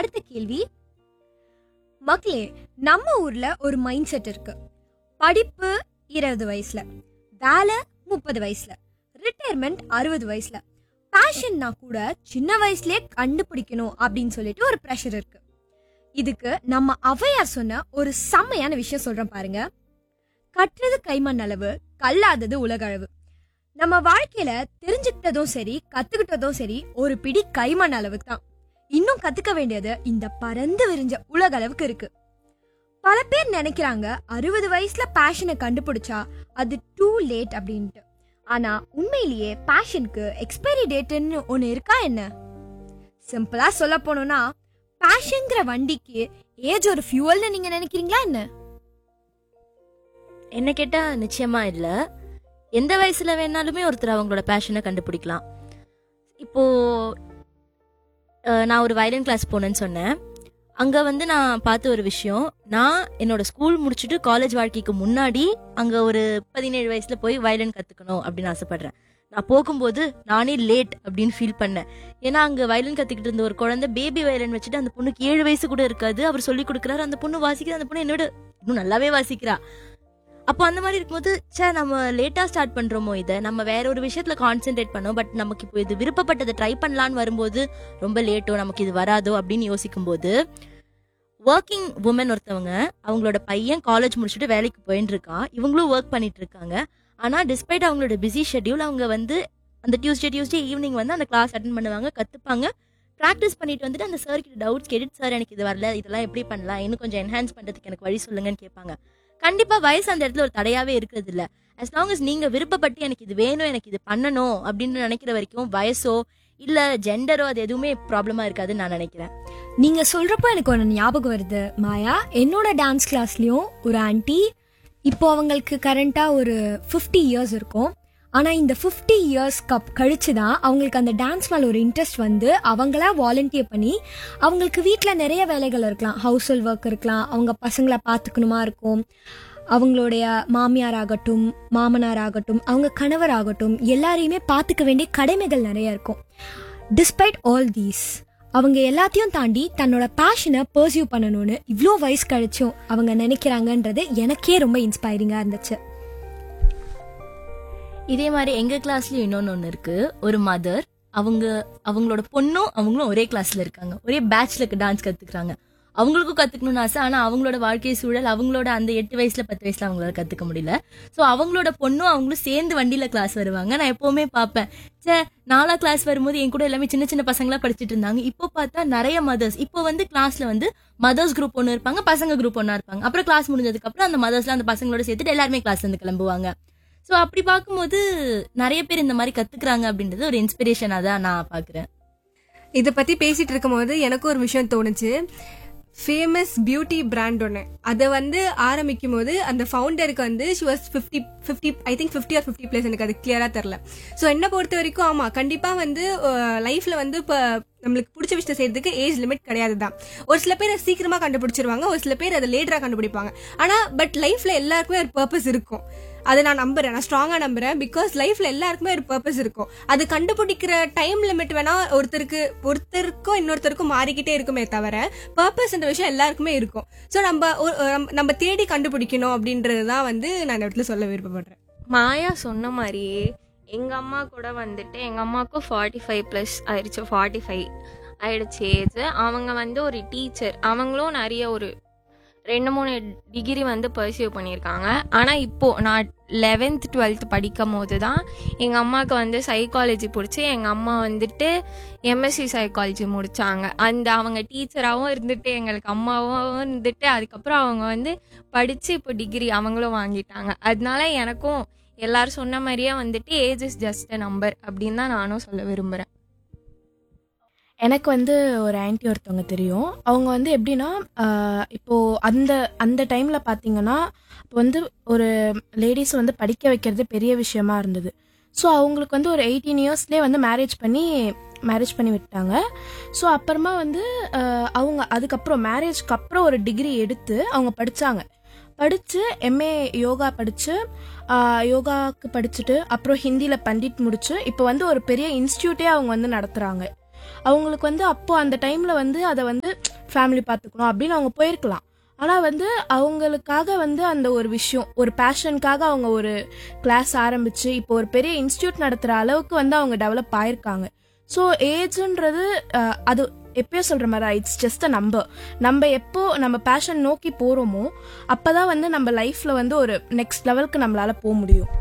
அடுத்த கேள்வி மக்களே நம்ம ஊர்ல ஒரு மைண்ட் செட் இருக்கு படிப்பு இருபது வயசுல வேலை முப்பது வயசுல ரிட்டையர்மெண்ட் அறுபது வயசுல பேஷன்னா கூட சின்ன வயசுலயே கண்டுபிடிக்கணும் அப்படின்னு சொல்லிட்டு ஒரு ப்ரெஷர் இருக்கு இதுக்கு நம்ம ஔவையார் சொன்ன ஒரு செம்மையான விஷயம் சொல்றேன் பாருங்க கற்றது கைமண் அளவு கல்லாதது உலக அளவு நம்ம வாழ்க்கையில தெரிஞ்சுக்கிட்டதும் சரி கத்துக்கிட்டதும் சரி ஒரு பிடி கைமண் அளவுக்கு தான் இன்னும் கத்துக்க வேண்டியது இந்த பறந்து விரிஞ்ச உலக அளவுக்கு இருக்கு பல பேர் நினைக்கிறாங்க அறுபது வயசுல பேஷனை கண்டுபிடிச்சா அது டூ லேட் அப்படின்ட்டு ஆனா உண்மையிலேயே பேஷனுக்கு எக்ஸ்பைரி டேட்னு ஒன்னு இருக்கா என்ன சிம்பிளா சொல்ல போனோம்னா பேஷன்ங்கிற வண்டிக்கு ஏஜ் ஒரு ஃபியூவல்னு நீங்க நினைக்கிறீங்களா என்ன என்ன கேட்டா நிச்சயமா இல்ல எந்த வயசுல வேணாலுமே ஒருத்தர் அவங்களோட பேஷனை கண்டுபிடிக்கலாம் இப்போ அஹ், நான் ஒரு வயலின் கிளாஸ் போனேன்னு சொன்னேன் அங்க வந்து நான் பார்த்த ஒரு விஷயம் நான் என்னோட ஸ்கூல் முடிச்சுட்டு காலேஜ் வாழ்க்கைக்கு முன்னாடி அங்க ஒரு பதினேழு வயசுல போய் வயலின் கத்துக்கணும் அப்படின்னு ஆசைப்படுறேன் நான் போகும்போது நானே லேட் அப்படின்னு ஃபீல் பண்ணேன் ஏன்னா அங்க வயலின் கத்துக்கிட்டு இருந்த ஒரு குழந்தை பேபி வயலின் வச்சுட்டு அந்த பொண்ணுக்கு ஏழு வயசு கூட இருக்காது அவர் சொல்லி கொடுக்குறாரு அந்த பொண்ணு வாசிக்கிறா அந்த பொண்ணு என்னோட இன்னும் நல்லாவே வாசிக்கிறா அப்போ அந்த மாதிரி இருக்கும்போது சே நம்ம லேட்டா ஸ்டார்ட் பண்றோமோ இதை நம்ம வேற ஒரு விஷயத்துல கான்சென்ட்ரேட் பண்ணோம் பட் நமக்கு இப்போ இது விருப்பப்பட்டதை ட்ரை பண்ணலான்னு வரும்போது ரொம்ப லேட்டோ நமக்கு இது வராதோ அப்படின்னு யோசிக்கும் போது ஒர்க்கிங் உமன் ஒருத்தவங்க அவங்களோட பையன் காலேஜ் முடிச்சுட்டு வேலைக்கு போயின்னு இருக்கான் இவங்களும் ஒர்க் பண்ணிட்டு இருக்காங்க ஆனா டிஸ்பைட் அவங்களோட பிஸி ஷெட்யூல் அவங்க வந்து அந்த டியூஸ்டே டியூஸ்டே ஈவினிங் வந்து அந்த கிளாஸ் அட்டன் பண்ணுவாங்க கத்துப்பாங்க ப்ராக்டிஸ் பண்ணிட்டு வந்துட்டு அந்த சார் கிட்ட டவுட்ஸ் கேட்டுட்டு சார் எனக்கு இது வரல இதெல்லாம் எப்படி பண்ணலாம் இன்னும் கொஞ்சம் என்ஹான்ஸ் பண்றதுக்கு எனக்கு வழி சொல்லுங்கன்னு கேட்பாங்க கண்டிப்பா வயசு அந்த இடத்துல ஒரு தடையாவே இருக்கிறது இல்ல அஸ் லாங் as நீங்க விருப்பப்பட்டு எனக்கு இது வேணும் எனக்கு இது பண்ணணும் அப்படின்னு நினைக்கிற வரைக்கும் வயசோ இல்ல ஜெண்டரோ அது எதுவுமே ப்ராப்ளமா இருக்காதுன்னு நான் நினைக்கிறேன் நீங்க சொல்றப்போ எனக்கு ஒன்று ஞாபகம் வருது மாயா என்னோட டான்ஸ் கிளாஸ்லயும் ஒரு ஆன்ட்டி இப்போ அவங்களுக்கு கரண்டா ஒரு ஃபிஃப்டி இயர்ஸ் இருக்கும் ஆனா இந்த ஃபிஃப்டி இயர்ஸ் கப் கழிச்சு தான் அவங்களுக்கு அந்த டான்ஸ் மேல ஒரு இன்ட்ரெஸ்ட் வந்து அவங்களா வாலண்டியர் பண்ணி அவங்களுக்கு வீட்டில் நிறைய வேலைகள் இருக்கலாம் ஹவுஸ் ஹோல்ட் ஒர்க் இருக்கலாம் அவங்க பசங்களை பார்த்துக்கணுமா இருக்கும் அவங்களுடைய மாமியார் ஆகட்டும் மாமனார் ஆகட்டும் அவங்க கணவர் ஆகட்டும் எல்லாரையுமே பார்த்துக்க வேண்டிய கடமைகள் நிறைய இருக்கும் டிஸ்பைட் ஆல் தீஸ் அவங்க எல்லாத்தையும் தாண்டி தன்னோட பேஷனை பர்சியூ பண்ணணும்னு இவ்வளோ வயசு கழிச்சும் அவங்க நினைக்கிறாங்கன்றது எனக்கே ரொம்ப இன்ஸ்பைரிங்காக இருந்துச்சு இதே மாதிரி எங்க கிளாஸ்லயும் இன்னொன்னு ஒண்ணு இருக்கு ஒரு மதர் அவங்க அவங்களோட பொண்ணும் அவங்களும் ஒரே கிளாஸ்ல இருக்காங்க ஒரே பேட்ச்ல டான்ஸ் கத்துக்கிறாங்க அவங்களுக்கும் கத்துக்கணும்னு ஆசை ஆனா அவங்களோட வாழ்க்கை சூழல் அவங்களோட அந்த எட்டு வயசுல பத்து வயசுல அவங்களால கத்துக்க முடியல சோ அவங்களோட பொண்ணும் அவங்களும் சேர்ந்து வண்டியில கிளாஸ் வருவாங்க நான் எப்பவுமே பார்ப்பேன் சே நாலா கிளாஸ் வரும்போது என் கூட எல்லாமே சின்ன சின்ன பசங்களா படிச்சிட்டு இருந்தாங்க இப்போ பார்த்தா நிறைய மதர்ஸ் இப்போ வந்து கிளாஸ்ல வந்து மதர்ஸ் குரூப் ஒன்று இருப்பாங்க பசங்க குரூப் ஒன்றா இருப்பாங்க அப்புறம் கிளாஸ் முடிஞ்சதுக்கு அப்புறம் அந்த மதர்ஸ்ல அந்த பசங்களோட சேர்த்துட்டு எல்லாருமே கிளாஸ் வந்து கிளம்புவாங்க ஸோ அப்படி பார்க்கும்போது நிறைய பேர் இந்த மாதிரி கத்துக்கிறாங்க அப்படின்றது ஒரு இன்ஸ்பிரேஷனா தான் நான் பாக்குறேன் இதை பத்தி பேசிட்டு இருக்கும்போது எனக்கு ஒரு விஷயம் தோணுச்சு ஃபேமஸ் பியூட்டி பிராண்ட் ஒன்று அதை வந்து ஆரம்பிக்கும் போது அந்த ஃபவுண்டருக்கு வந்து she was fifty fifty I think fifty or fifty plus எனக்கு அது கிளியராக தெரில ஸோ என்னை பொறுத்த வரைக்கும் ஆமாம் கண்டிப்பாக வந்து லைஃப்பில் வந்து இப்போ நம்மளுக்கு பிடிச்ச விஷயம் செய்யறதுக்கு ஏஜ் லிமிட் கிடையாது தான் ஒரு சில பேர் அதை சீக்கிரமா கண்டுபிடிச்சிருவாங்க ஒரு சில பேர் அதை லேட்டரா கண்டுபிடிப்பாங்க ஆனா பட் லைஃப்ல எல்லாருக்குமே ஒரு பர்பஸ் இருக்கும் அதை நான் நம்புறேன் நான் ஸ்ட்ராங்கா நம்புறேன் பிகாஸ் லைஃப்ல எல்லாருக்குமே ஒரு பர்பஸ் இருக்கும் அது கண்டுபிடிக்கிற டைம் லிமிட் வேணா ஒருத்தருக்கு ஒருத்தருக்கும் இன்னொருத்தருக்கும் மாறிக்கிட்டே இருக்குமே தவிர பர்பஸ்ன்ற விஷயம் எல்லாருக்குமே இருக்கும் ஸோ நம்ம ஒரு- நம்ம- நம்ம தேடி கண்டுபிடிக்கணும் அப்படின்றது தான் வந்து நான் இந்த இடத்துல சொல்ல விருப்பப்படுறேன் மாயா சொன்ன மாதிரியே எங்கள் அம்மா கூட வந்துட்டு எங்கள் அம்மாவுக்கும் ஃபார்ட்டி ஃபைவ் ப்ளஸ் ஆயிடுச்சு ஃபார்ட்டி ஃபைவ் ஆயிடுச்சு ஏஜ் அவங்க வந்து ஒரு டீச்சர் அவங்களும் நிறைய ஒரு ரெண்டு மூணு டிகிரி வந்து பர்சியூ பண்ணியிருக்காங்க ஆனால் இப்போது நான் லெவன்த் டுவெல்த் படிக்கும் போது தான் எங்கள் அம்மாவுக்கு வந்து சைக்காலஜி பிடிச்சி எங்கள் அம்மா வந்துட்டு எம்எஸ்சி சைக்காலஜி முடித்தாங்க அந்த அவங்க டீச்சராகவும் இருந்துட்டு எங்களுக்கு அம்மாவும் இருந்துட்டு அதுக்கப்புறம் அவங்க வந்து படித்து இப்போ டிகிரி அவங்களும் வாங்கிட்டாங்க அதனால எனக்கும் எல்லாரும் சொன்ன மாதிரியே வந்துட்டு age is just a number அப்படின்னு தான் நானும் சொல்ல விரும்புகிறேன் எனக்கு வந்து ஒரு ஆன்ட்டி ஒருத்தவங்க தெரியும் அவங்க வந்து எப்படின்னா ஆஹ், இப்போ அந்த அந்த டைம்ல பாத்தீங்கன்னா இப்போ வந்து ஒரு லேடிஸ் வந்து படிக்க வைக்கிறது பெரிய விஷயமா இருந்தது ஸோ அவங்களுக்கு வந்து ஒரு எயிட்டீன் இயர்ஸ்லேயே வந்து மேரேஜ் பண்ணி மேரேஜ் பண்ணி விட்டாங்க ஸோ அப்புறமா வந்து ஆஹ், அவங்க அதுக்கப்புறம் மேரேஜ்க்கு அப்புறம் ஒரு டிகிரி எடுத்து அவங்க படிச்சாங்க படித்து எம்ஏ யோகா படித்து யோகாவுக்கு படிச்சுட்டு அப்புறம் ஹிந்தியில் பண்டிட் முடிச்சு இப்போ வந்து ஒரு பெரிய இன்ஸ்டியூட்டே அவங்க வந்து நடத்துகிறாங்க அவங்களுக்கு வந்து அப்போ அந்த டைம்ல வந்து அதை வந்து ஃபேமிலி பார்த்துக்கணும் அப்படின்னு அவங்க போயிருக்கலாம் ஆனால் வந்து அவங்களுக்காக வந்து அந்த ஒரு விஷயம் ஒரு பேஷனுக்காக அவங்க ஒரு கிளாஸ் ஆரம்பித்து இப்போ ஒரு பெரிய இன்ஸ்டியூட் நடத்துகிற அளவுக்கு வந்து அவங்க டெவலப் ஆயிருக்காங்க ஸோ ஏஜ்ன்றது அது எப்பயோ சொல்கிற மாதிரி இட்ஸ் ஜஸ்ட் அ நம்பர் நம்ம எப்போ நம்ம பேஷன் நோக்கி போகிறோமோ அப்போ தான் வந்து நம்ம லைஃப்பில் வந்து ஒரு நெக்ஸ்ட் லெவலுக்கு நம்மளால் போக முடியும்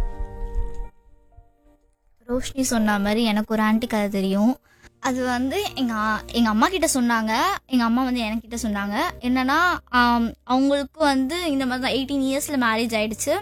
ரோஷினி சொன்ன மாதிரி எனக்கு ஒரு ஆன்ட்டி கதை தெரியும் அது வந்து எங்கள் எங்கள் அம்மா கிட்ட சொன்னாங்க எங்கள் அம்மா வந்து என்கிட்ட சொன்னாங்க என்னன்னா ஆம், அவங்களுக்கு வந்து இந்த மாதிரி தான் எயிட்டீன் இயர்ஸில் மேரேஜ் ஆயிடுச்சு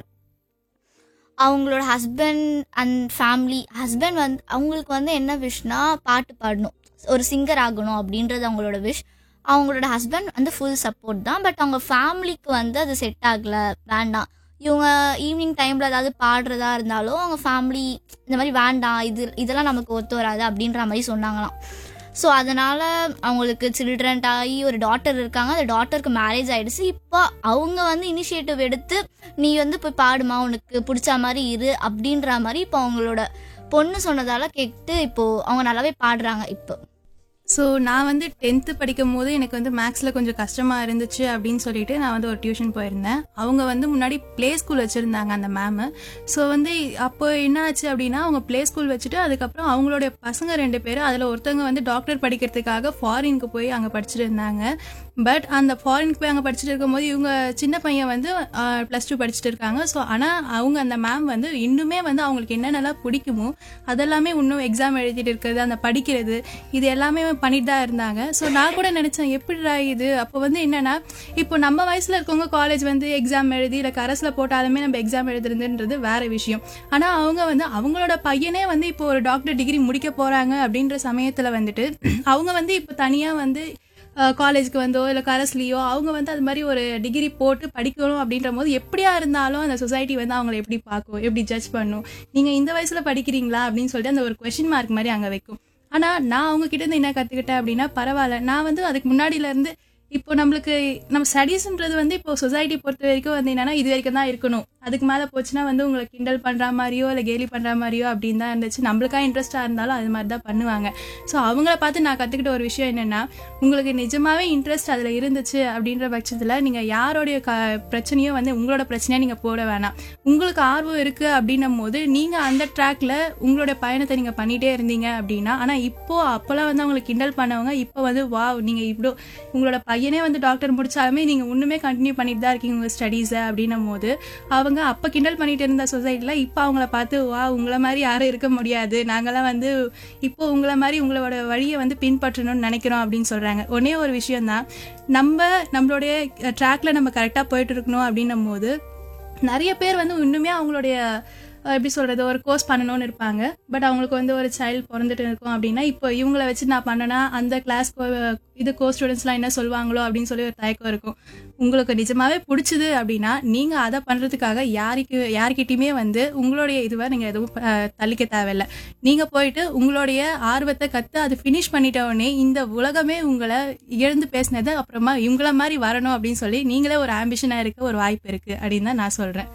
அவங்களோட ஹஸ்பண்ட் அண்ட் ஃபேமிலி ஹஸ்பண்ட் வந்து அவங்களுக்கு வந்து என்ன விஷனா பாட்டு பாடணும் ஒரு சிங்கர் ஆகணும் அப்படின்றது அவங்களோட விஷ் அவங்களோட ஹஸ்பண்ட் வந்து ஃபுல் சப்போர்ட் தான் பட் அவங்க ஃபேமிலிக்கு வந்து அது செட் ஆகலை வேண்டாம் இவங்க ஈவினிங் டைமில் ஏதாவது பாடுறதா இருந்தாலும் அவங்க ஃபேமிலி இந்த மாதிரி வேண்டாம் இது இதெல்லாம் நமக்கு ஒத்து வராது அப்படின்ற மாதிரி சொன்னாங்களாம் ஸோ அதனால் அவங்களுக்கு சில்ட்ரன் ஆகி ஒரு டாட்டர் இருக்காங்க அந்த டாட்டருக்கு மேரேஜ் ஆயிடுச்சு இப்போ அவங்க வந்து இனிஷியேட்டிவ் எடுத்து நீ வந்து போய் பாடுமா உனக்கு பிடிச்ச மாதிரி இரு அப்படின்ற மாதிரி இப்போ அவங்களோட பொண்ணு சொன்னதால கேட்டு இப்போ அவங்க நல்லாவே பாடுறாங்க இப்போ ஸோ நான் வந்து டென்த்து படிக்கும் போது எனக்கு வந்து மேக்ஸில் கொஞ்சம் கஷ்டமாக இருந்துச்சு அப்படின்னு சொல்லிட்டு நான் வந்து ஒரு டியூஷன் போயிருந்தேன் அவங்க வந்து முன்னாடி ப்ளே ஸ்கூல் வச்சுருந்தாங்க அந்த மேமு ஸோ வந்து அப்போ என்ன ஆச்சு அப்படின்னா அவங்க ப்ளே ஸ்கூல் வச்சுட்டு அதுக்கப்புறம் அவங்களுடைய பசங்க ரெண்டு பேரும் அதில் ஒருத்தவங்க வந்து டாக்டர் படிக்கிறதுக்காக ஃபாரினுக்கு போய் அங்கே படிச்சுட்டு இருந்தாங்க பட் அந்த ஃபாரினுக்கு போய் அங்கே படிச்சுட்டு இருக்கும்போது இவங்க சின்ன பையன் வந்து ப்ளஸ் டூ படிச்சுட்டு இருக்காங்க ஸோ ஆனால் அவங்க அந்த மேம் வந்து இன்னுமே வந்து அவங்களுக்கு என்னென்னலாம் பிடிக்குமோ அதெல்லாமே இன்னும் எக்ஸாம் எழுதிட்டு இருக்கிறது அந்த படிக்கிறது இது எல்லாமே பண்ணிட்டு தான் இருந்தாங்க ஸோ நான் கூட நினச்சேன் எப்படிடா இது அப்போ வந்து என்னன்னா இப்போ நம்ம வயசில் இருக்கவங்க காலேஜ் வந்து எக்ஸாம் எழுதி இல்லை கரஸில் போட்டாலுமே நம்ம எக்ஸாம் எழுதுறதுன்றது வேற விஷயம் ஆனால் அவங்க வந்து அவங்களோட பையனே வந்து இப்போ ஒரு டாக்டர் டிகிரி முடிக்க போகிறாங்க அப்படின்ற சமயத்தில் வந்துட்டு அவங்க வந்து இப்போ தனியாக வந்து காலேஜ்க்கு வந்தோ இல்லை கரஸ்லேயோ அவங்க வந்து அது மாதிரி ஒரு டிகிரி போட்டு படிக்கணும் அப்படின்ற போது எப்படியா இருந்தாலும் அந்த சொசைட்டி வந்து அவங்கள எப்படி பார்க்கும் எப்படி ஜட்ஜ் பண்ணும் நீங்கள் இந்த வயசில் படிக்கிறீங்களா அப்படின்னு சொல்லிட்டு அந்த ஒரு கொஷின் மார்க் மாதிரி அங்கே வைக்கும் ஆனால் நான் அவங்க கிட்ட இருந்து என்ன கற்றுக்கிட்டேன் அப்படின்னா பரவாயில்ல நான் வந்து அதுக்கு முன்னாடியில இருந்து இப்போ நம்மளுக்கு நம்ம ஸ்டடீஸ்ன்றது வந்து இப்போ சொசைட்டி பொறுத்த வரைக்கும் வந்து என்னன்னா இது வரைக்கும் தான் இருக்கணும் அதுக்கு மேலே போச்சுன்னா வந்து உங்களை கிண்டல் பண்ணுற மாதிரியோ இல்லை கேலி பண்ணுற மாதிரியோ அப்படின்னு தான் இருந்துச்சு நம்மளுக்கா இன்ட்ரெஸ்டாக இருந்தாலும் அது மாதிரி தான் பண்ணுவாங்க ஸோ அவங்கள பார்த்து நான் கற்றுக்கிட்ட ஒரு விஷயம் என்னென்னா உங்களுக்கு நிஜமாவே இன்ட்ரெஸ்ட் அதில் இருந்துச்சு அப்படின்ற பட்சத்தில் நீங்கள் யாரோடைய க பிரச்சனையும் வந்து உங்களோட பிரச்சனையாக நீங்கள் போட வேணாம் உங்களுக்கு ஆர்வம் இருக்குது அப்படின்னும் போது நீங்கள் அந்த ட்ராக்ல உங்களோட பயணத்தை நீங்கள் பண்ணிகிட்டே இருந்தீங்க அப்படின்னா ஆனால் இப்போ அப்போல்லாம் வந்து அவங்களுக்கு கிண்டல் பண்ணவங்க இப்போ வந்து வா நீங்கள் இவ்வளோ உங்களோட பையனே வந்து டாக்டர் முடிச்சாலுமே நீங்கள் ஒன்றுமே கண்டினியூ பண்ணிட்டு தான் இருக்கீங்க உங்கள் ஸ்டடீஸை அப்படின்னும் போது அவங்க அப்போ கிண்டல் பண்ணிட்டு இருந்த சொசைட்டியில் இப்போ அவங்கள பார்த்து வா உங்களை மாதிரி யாரும் இருக்க முடியாது நாங்களாம் வந்து இப்போ உங்களை மாதிரி உங்களோட வழியை வந்து பின்பற்றணும்னு நினைக்கிறோம் அப்படின்னு சொல்கிறாங்க ஒரே ஒரு விஷயம்தான் நம்ம நம்மளுடைய ட்ராக்ல நம்ம கரெக்டாக போயிட்டு இருக்கணும் அப்படின்னும் போது நிறைய பேர் வந்து இன்னுமே அவங்களுடைய அஹ், எப்படி சொல்கிறது ஒரு கோர்ஸ் பண்ணணும்னு இருப்பாங்க பட் அவங்களுக்கு வந்து ஒரு சைல்டு பிறந்துட்டு இருக்கும் அப்படின்னா இப்போ இவங்கள வச்சு நான் பண்ணனா அந்த கிளாஸ் இது கோ ஸ்டூடெண்ட்ஸ்லாம் என்ன சொல்லுவாங்களோ அப்படின்னு சொல்லி ஒரு தயக்கம் இருக்கும் உங்களுக்கு நிஜமாவே பிடிச்சது அப்படின்னா நீங்கள் அதை பண்ணுறதுக்காக யாருக்கு யார்கிட்டயுமே வந்து உங்களுடைய இதுவை நீங்கள் எதுவும் அஹ், தள்ளிக்க தேவையில்ல நீங்கள் போயிட்டு உங்களுடைய ஆர்வத்தை கற்று அது ஃபினிஷ் பண்ணிட்ட உடனே இந்த உலகமே உங்களை இழந்து பேசினது அப்புறமா இவங்கள மாதிரி வரணும் அப்படின்னு சொல்லி நீங்களே ஒரு ஆம்பிஷனாக இருக்க ஒரு வாய்ப்பு இருக்குது அப்படின்னு தான் நான் சொல்கிறேன்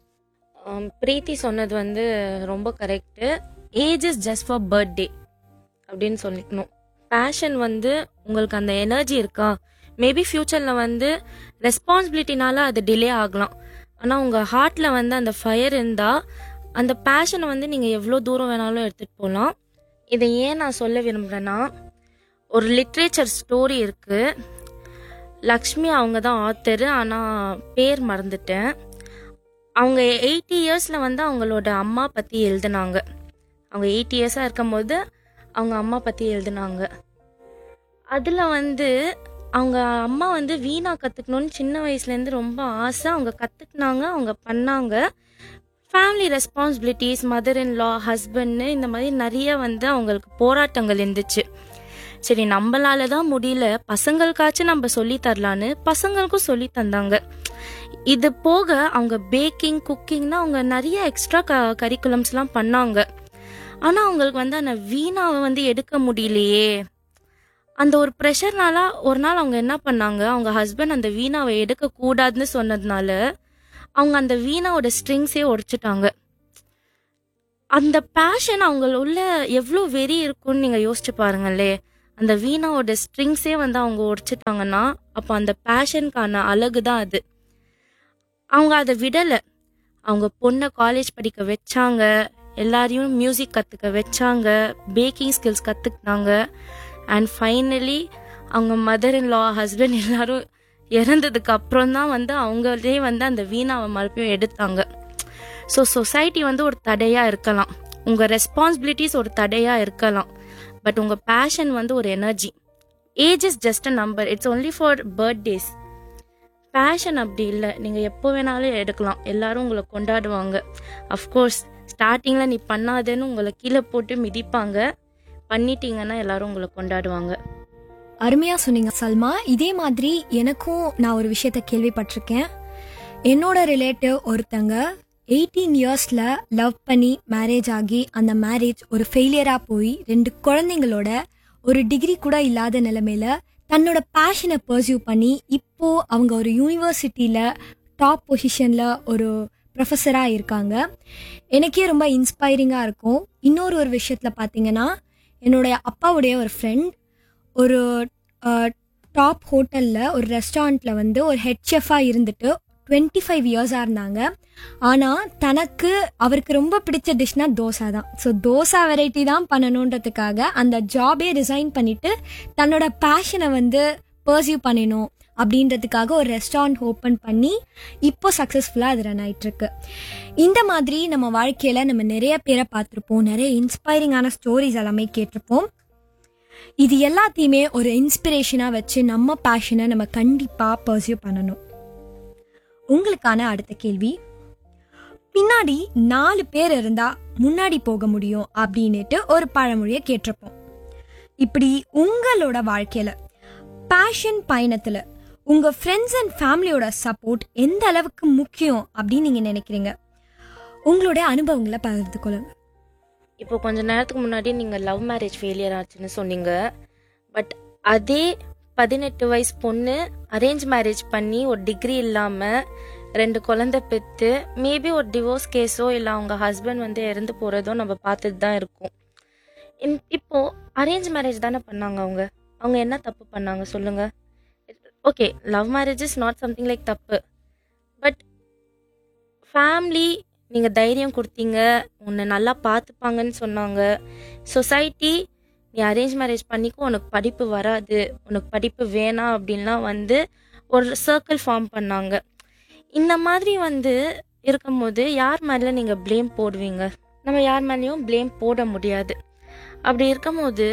ஆம், பிரீத்தி சொன்னது வந்து ரொம்ப correct age is just for birthday அப்படின்னு சொல்லிக்கணும் பேஷன் வந்து உங்களுக்கு அந்த எனர்ஜி இருக்கா மேபி ஃப்யூச்சரில் வந்து ரெஸ்பான்சிபிலிட்டினால அது டிலே ஆகலாம் ஆனால் உங்கள் ஹார்ட்டில் வந்து அந்த ஃபயர் இருந்தால் அந்த பேஷனை வந்து நீங்கள் எவ்வளோ தூரம் வேணாலும் எடுத்துகிட்டு போகலாம் இதை ஏன் நான் சொல்ல விரும்புகிறேன்னா ஒரு லிட்ரேச்சர் ஸ்டோரி இருக்குது லக்ஷ்மி அவங்க தான் ஆத்தரு ஆனால் பேர் மறந்துட்டேன் அவங்க எயிட்டி இயர்ஸில் வந்து அவங்களோட அம்மா பற்றி எழுதுனாங்க அவங்க எயிட்டி இயர்ஸாக இருக்கும்போது அவங்க அம்மா பற்றி எழுதுனாங்க அதில் வந்து அவங்க அம்மா வந்து வீணா கற்றுக்கணும்னு சின்ன வயசுலேருந்து ரொம்ப ஆசை அவங்க கற்றுக்குனாங்க அவங்க பண்ணாங்க family responsibilities mother in law ஹஸ்பண்ட்னு இந்த மாதிரி நிறைய வந்து அவங்களுக்கு போராட்டங்கள் இருந்துச்சு சரி நம்மளால தான் முடியல பசங்களுக்காச்சும் நம்ம சொல்லி தரலான்னு பசங்களுக்கும் சொல்லி தந்தாங்க இது போக அவங்க பேக்கிங் குக்கிங்னா அவங்க நிறைய எக்ஸ்ட்ரா க கரிக்குலம்ஸ்லாம் பண்ணாங்க ஆனால் அவங்களுக்கு வந்து அந்த வீணாவை வந்து எடுக்க முடியலையே அந்த ஒரு ப்ரெஷர்னால ஒரு நாள் அவங்க என்ன பண்ணாங்க அவங்க ஹஸ்பண்ட் அந்த வீணாவை எடுக்க கூடாதுன்னு சொன்னதுனால அவங்க அந்த வீணாவோட ஸ்ட்ரிங்ஸே உடைச்சிட்டாங்க அந்த பேஷன் அவங்க உள்ள எவ்வளோ வெறி இருக்கும்னு நீங்கள் யோசிச்சு பாருங்களே அந்த வீணாவோட ஸ்ட்ரிங்ஸே வந்து அவங்க உடைச்சிட்டாங்கன்னா அப்போ அந்த பேஷனுக்கான அழகு தான் அது அவங்க அதை விடலை அவங்க பொண்ணை காலேஜ் படிக்க வச்சாங்க எல்லாரையும் மியூசிக் கற்றுக்க வச்சாங்க பேக்கிங் ஸ்கில்ஸ் கற்றுக்கினாங்க அண்ட் ஃபைனலி அவங்க மதர் இன் லா ஹஸ்பண்ட் எல்லாரும் இறந்ததுக்கு அப்புறம் தான் வந்து அவங்களே வந்து அந்த வீணாவை மறுபடியும் எடுத்தாங்க ஸோ சொசைட்டி வந்து ஒரு தடையாக இருக்கலாம் உங்கள் ரெஸ்பான்சிபிலிட்டிஸ் ஒரு தடையாக இருக்கலாம் பட் உங்கள் பேஷன் வந்து ஒரு energy age is just a number it's only for birthdays passion அப்படி இல்லை நீங்கள் எப்போ வேணாலும் எடுக்கலாம் எல்லாரும் உங்களை கொண்டாடுவாங்க அஃப்கோர்ஸ் ஸ்டார்டிங்கில் நீ பண்ணாதேன்னு உங்களை கீழே போட்டு மிதிப்பாங்க பண்ணிட்டீங்கன்னா எல்லாரும் உங்களை கொண்டாடுவாங்க அருமையா சொன்னீங்க சல்மா இதே மாதிரி எனக்கும் நான் ஒரு விஷயத்த கேள்விப்பட்டிருக்கேன் என்னோட ரிலேட்டிவ் ஒருத்தங்க எயிட்டீன் இயர்ஸ்ல லவ் பண்ணி மேரேஜ் ஆகி அந்த மேரேஜ் ஒரு ஃபெயிலியரா போய் ரெண்டு குழந்தைங்களோட ஒரு டிகிரி கூட இல்லாத நிலைமையில தன்னோட பேஷனை பர்சியூ பண்ணி இப்போ அவங்க ஒரு யூனிவர்சிட்டியில டாப் பொசிஷன்ல ஒரு ப்ரொஃபஸரா இருக்காங்க எனக்கே ரொம்ப இன்ஸ்பைரிங்கா இருக்கும் இன்னொரு ஒரு விஷயத்துல பாத்தீங்கன்னா என்னுடைய அப்பாவுடைய ஒரு ஃப்ரெண்ட் ஒரு டாப் ஹோட்டலில் ஒரு ரெஸ்டாரண்ட்டில் வந்து ஒரு ஹெட் ஷெஃபாக இருந்துட்டு டுவெண்ட்டி ஃபைவ் இயர்ஸாக இருந்தாங்க ஆனால் தனக்கு அவருக்கு ரொம்ப பிடிச்ச டிஷ்னா தோசை தான் ஸோ தோசை வெரைட்டி தான் பண்ணணுன்றதுக்காக அந்த ஜாபே ரிசைன் பண்ணிட்டு தன்னோட பேஷனை வந்து பர்சியூ பண்ணணும் அப்படின்றதுக்காக ஒரு ரெஸ்டாரண்ட் ஓப்பன் பண்ணி இப்போ சக்ஸஸ்ஃபுல்லாக அது ரன் ஆயிட்டு இருக்கு இந்த மாதிரி நம்ம வாழ்க்கையில் நம்ம நிறைய பேரை பார்த்துருப்போம் நிறைய இன்ஸ்பைரிங்கான ஸ்டோரிஸ் எல்லாமே கேட்டிருப்போம் இது எல்லாத்தையுமே ஒரு இன்ஸ்பிரேஷனாக வச்சு நம்ம பேஷனை நம்ம கண்டிப்பாக பர்சியூ பண்ணணும் உங்களுக்கான அடுத்த கேள்வி பின்னாடி நாலு பேர் இருந்தா முன்னாடி போக முடியும் அப்படின்னுட்டு ஒரு பழமொழியை கேட்டிருப்போம் இப்படி உங்களோட வாழ்க்கையில பேஷன் பயணத்துல உங்க ஃப்ரெண்ட்ஸ் அண்ட் ஃபேமிலியோட சப்போர்ட் எந்த அளவுக்கு முக்கியம் அப்படின்னு நீங்க நினைக்கிறீங்க உங்களுடைய அனுபவங்களை பகிர்ந்து கொள்ளுங்க இப்போ கொஞ்ச நேரத்துக்கு முன்னாடி நீங்கள் லவ் மேரேஜ் ஃபெயிலியர் ஆச்சுன்னு சொன்னீங்க பட் அதே பதினெட்டு வயசு பொண்ணு அரேஞ்ச் மேரேஜ் பண்ணி ஒரு டிகிரி இல்லாமல் ரெண்டு குழந்தை பெற்று மேபி ஒரு டிவோர்ஸ் கேஸோ இல்லை அவங்க ஹஸ்பண்ட் வந்து இறந்து போகிறதோ நம்ம பார்த்துட்டு தான் இருக்கோம் இம்- இப்போ அரேஞ்ச் மேரேஜ் தானே பண்ணாங்க அவங்க அவங்க என்ன தப்பு பண்ணாங்க சொல்லுங்க okay love marriage is not something like தப்பு பட் ஃபேமிலி நீங்கள் தைரியம் கொடுத்தீங்க உன்னை நல்லா பார்த்துப்பாங்கன்னு சொன்னாங்க சொசைட்டி நீ அரேஞ்ச் மேரேஜ் பண்ணிக்கோ உனக்கு படிப்பு வராது உனக்கு படிப்பு வேணாம் அப்படின்லாம் வந்து ஒரு சர்க்கிள் ஃபார்ம் பண்ணாங்க இந்த மாதிரி வந்து இருக்கும்போது யார் மேலே நீங்கள் ப்ளேம் போடுவீங்க நம்ம யார் மேலேயும் ப்ளேம் போட முடியாது அப்படி இருக்கும்போது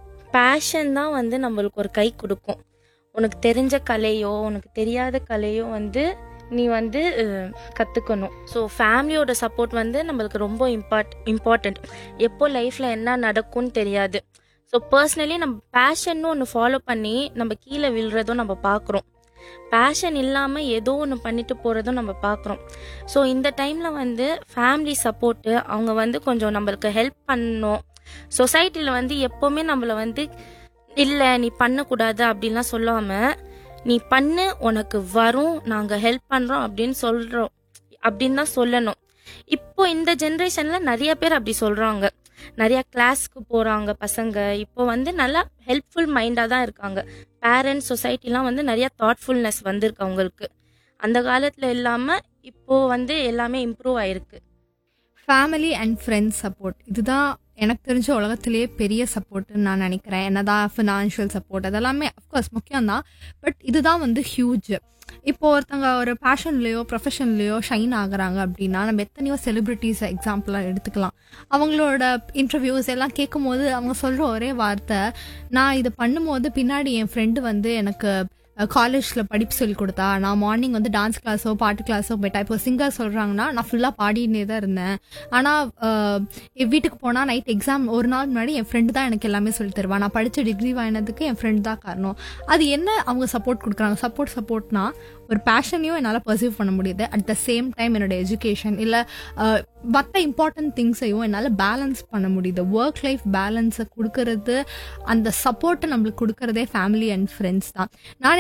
பேஷன் தான் வந்து நம்மளுக்கு ஒரு கை கொடுக்கும் உனக்கு தெரிஞ்ச கலையோ உனக்கு தெரியாத கலையோ வந்து நீ வந்து அஹ், கத்துக்கணும் ஸோ ஃபேமிலியோட சப்போர்ட் வந்து நம்மளுக்கு ரொம்ப இம்பார்ட் இம்பார்ட்டண்ட் எப்போ லைஃப்பில் என்ன நடக்கும்னு தெரியாது ஸோ பர்சனலி நம்ம பேஷன்னு ஒன்று ஃபாலோ பண்ணி நம்ம கீழே விழுறதும் நம்ம பார்க்குறோம் பேஷன் இல்லாமல் ஏதோ ஒன்று பண்ணிட்டு போகிறதும் நம்ம பார்க்குறோம் ஸோ இந்த டைமில் வந்து ஃபேமிலி சப்போர்ட்டு அவங்க வந்து கொஞ்சம் நம்மளுக்கு ஹெல்ப் பண்ணணும் சொசைட்டியில் வந்து எப்போவுமே நம்மளை வந்து இல்லை நீ பண்ணக்கூடாது அப்படின்லாம் சொல்லாமல் நீ பண்ணு உனக்கு வரும் நாங்கள் ஹெல்ப் பண்ணுறோம் அப்படின்னு சொல்கிறோம் அப்படின்னு தான் சொல்லணும் இப்போ இந்த ஜென்ரேஷனில் நிறைய பேர் அப்படி சொல்கிறாங்க நிறைய கிளாஸ்க்கு போகிறாங்க பசங்க இப்போ வந்து நல்லா ஹெல்ப்ஃபுல் மைண்டாக தான் இருக்காங்க பேரண்ட்ஸ் சொசைட்டிலாம் வந்து நிறைய தாட்ஃபுல்னஸ் வந்திருக்கு அவங்களுக்கு அந்த காலத்தில் இல்லாமல் இப்போ வந்து எல்லாமே இம்ப்ரூவ் ஆயிருக்கு ஃபேமிலி அண்ட் ஃப்ரெண்ட்ஸ் சப்போர்ட் இதுதான் எனக்கு தெரிஞ்ச உலகத்திலேயே பெரிய சப்போர்ட்னு நான் நினைக்கிறேன் என்னதான் ஃபினான்ஷியல் சப்போர்ட் அதெல்லாமே அஃப்கோர்ஸ் முக்கியம்தான் பட் இதுதான் வந்து ஹியூஜ் இப்போ ஒருத்தங்க ஒரு பேஷன்லேயோ ப்ரொஃபஷன்லேயோ ஷைன் ஆகுறாங்க அப்படின்னா நம்ம எத்தனையோ செலிபிரிட்டிஸ் எக்ஸாம்பிளாக எடுத்துக்கலாம் அவங்களோட இன்டர்வியூஸ் எல்லாம் கேட்கும்போது அவங்க சொல்கிற ஒரே வார்த்தை நான் இதை பண்ணும்போது பின்னாடி என் ஃப்ரெண்டு வந்து எனக்கு காலேஜில் படிப்பு சொல்லி கொடுத்தா நான் மார்னிங் வந்து டான்ஸ் கிளாஸோ பாட்டு கிளாஸோ போயிட்டா இப்போ சிங்கர் சொல்கிறாங்கன்னா நான் ஃபுல்லாக பாடினே தான் இருந்தேன் ஆனால் என் வீட்டுக்கு போனால் நைட் எக்ஸாம் ஒரு நாள் முன்னாடி என் ஃப்ரெண்டு தான் எனக்கு எல்லாமே சொல்லி தருவா நான் படித்த டிகிரி வாங்கினதுக்கு என் ஃப்ரெண்ட் தான் காரணம் அது என்ன அவங்க சப்போர்ட் கொடுக்குறாங்க சப்போர்ட் சப்போர்ட்னா ஒரு பேஷனையும் என்னால் பர்சீவ் பண்ண முடியுது அட் த சேம் டைம் என்னோட எஜுகேஷன் இல்லை மற்ற இம்பார்ட்டன்ட் திங்ஸையும் என்னால் பேலன்ஸ் பண்ண முடியுது ஒர்க் லைஃப் பேலன்ஸை கொடுக்கறது அந்த சப்போர்ட்டை நம்மளுக்கு கொடுக்கறதே ஃபேமிலி அண்ட் ஃப்ரெண்ட்ஸ் தான் நானே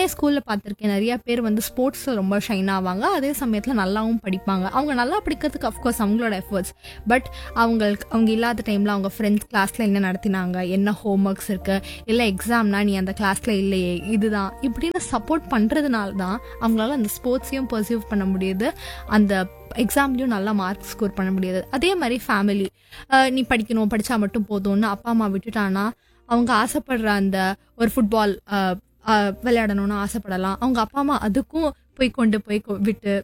நிறைய ஸ்கூலில் பார்த்துருக்கேன் நிறைய பேர் வந்து ஸ்போர்ட்ஸில் ரொம்ப ஷைன் ஆவாங்க அதே சமயத்தில் நல்லாவும் படிப்பாங்க அவங்க நல்லா படிக்கிறதுக்கு அஃப்கோர்ஸ் அவங்களோட எஃபர்ட்ஸ் பட் அவங்களுக்கு அவங்க இல்லாத டைமில் அவங்க ஃப்ரெண்ட்ஸ் கிளாஸில் என்ன நடத்தினாங்க என்ன ஹோம் ஒர்க்ஸ் இருக்கு இல்லை எக்ஸாம்னா நீ அந்த கிளாஸில் இல்லையே இதுதான் இப்படின்னு சப்போர்ட் பண்ணுறதுனால தான் அவங்களால அந்த ஸ்போர்ட்ஸையும் பர்சீவ் பண்ண முடியுது அந்த எக்ஸாம்லேயும் நல்லா மார்க் ஸ்கோர் பண்ண முடியாது அதே மாதிரி ஃபேமிலி நீ படிக்கணும் படித்தா மட்டும் போதும்னு அப்பா அம்மா விட்டுட்டானா அவங்க ஆசைப்படுற அந்த ஒரு ஃபுட்பால் விளையாடணும்னு ஆசைப்படலாம் அவங்க அப்பா அம்மா அதுக்கும் போய் கொண்டு போய் கொ- விட்டு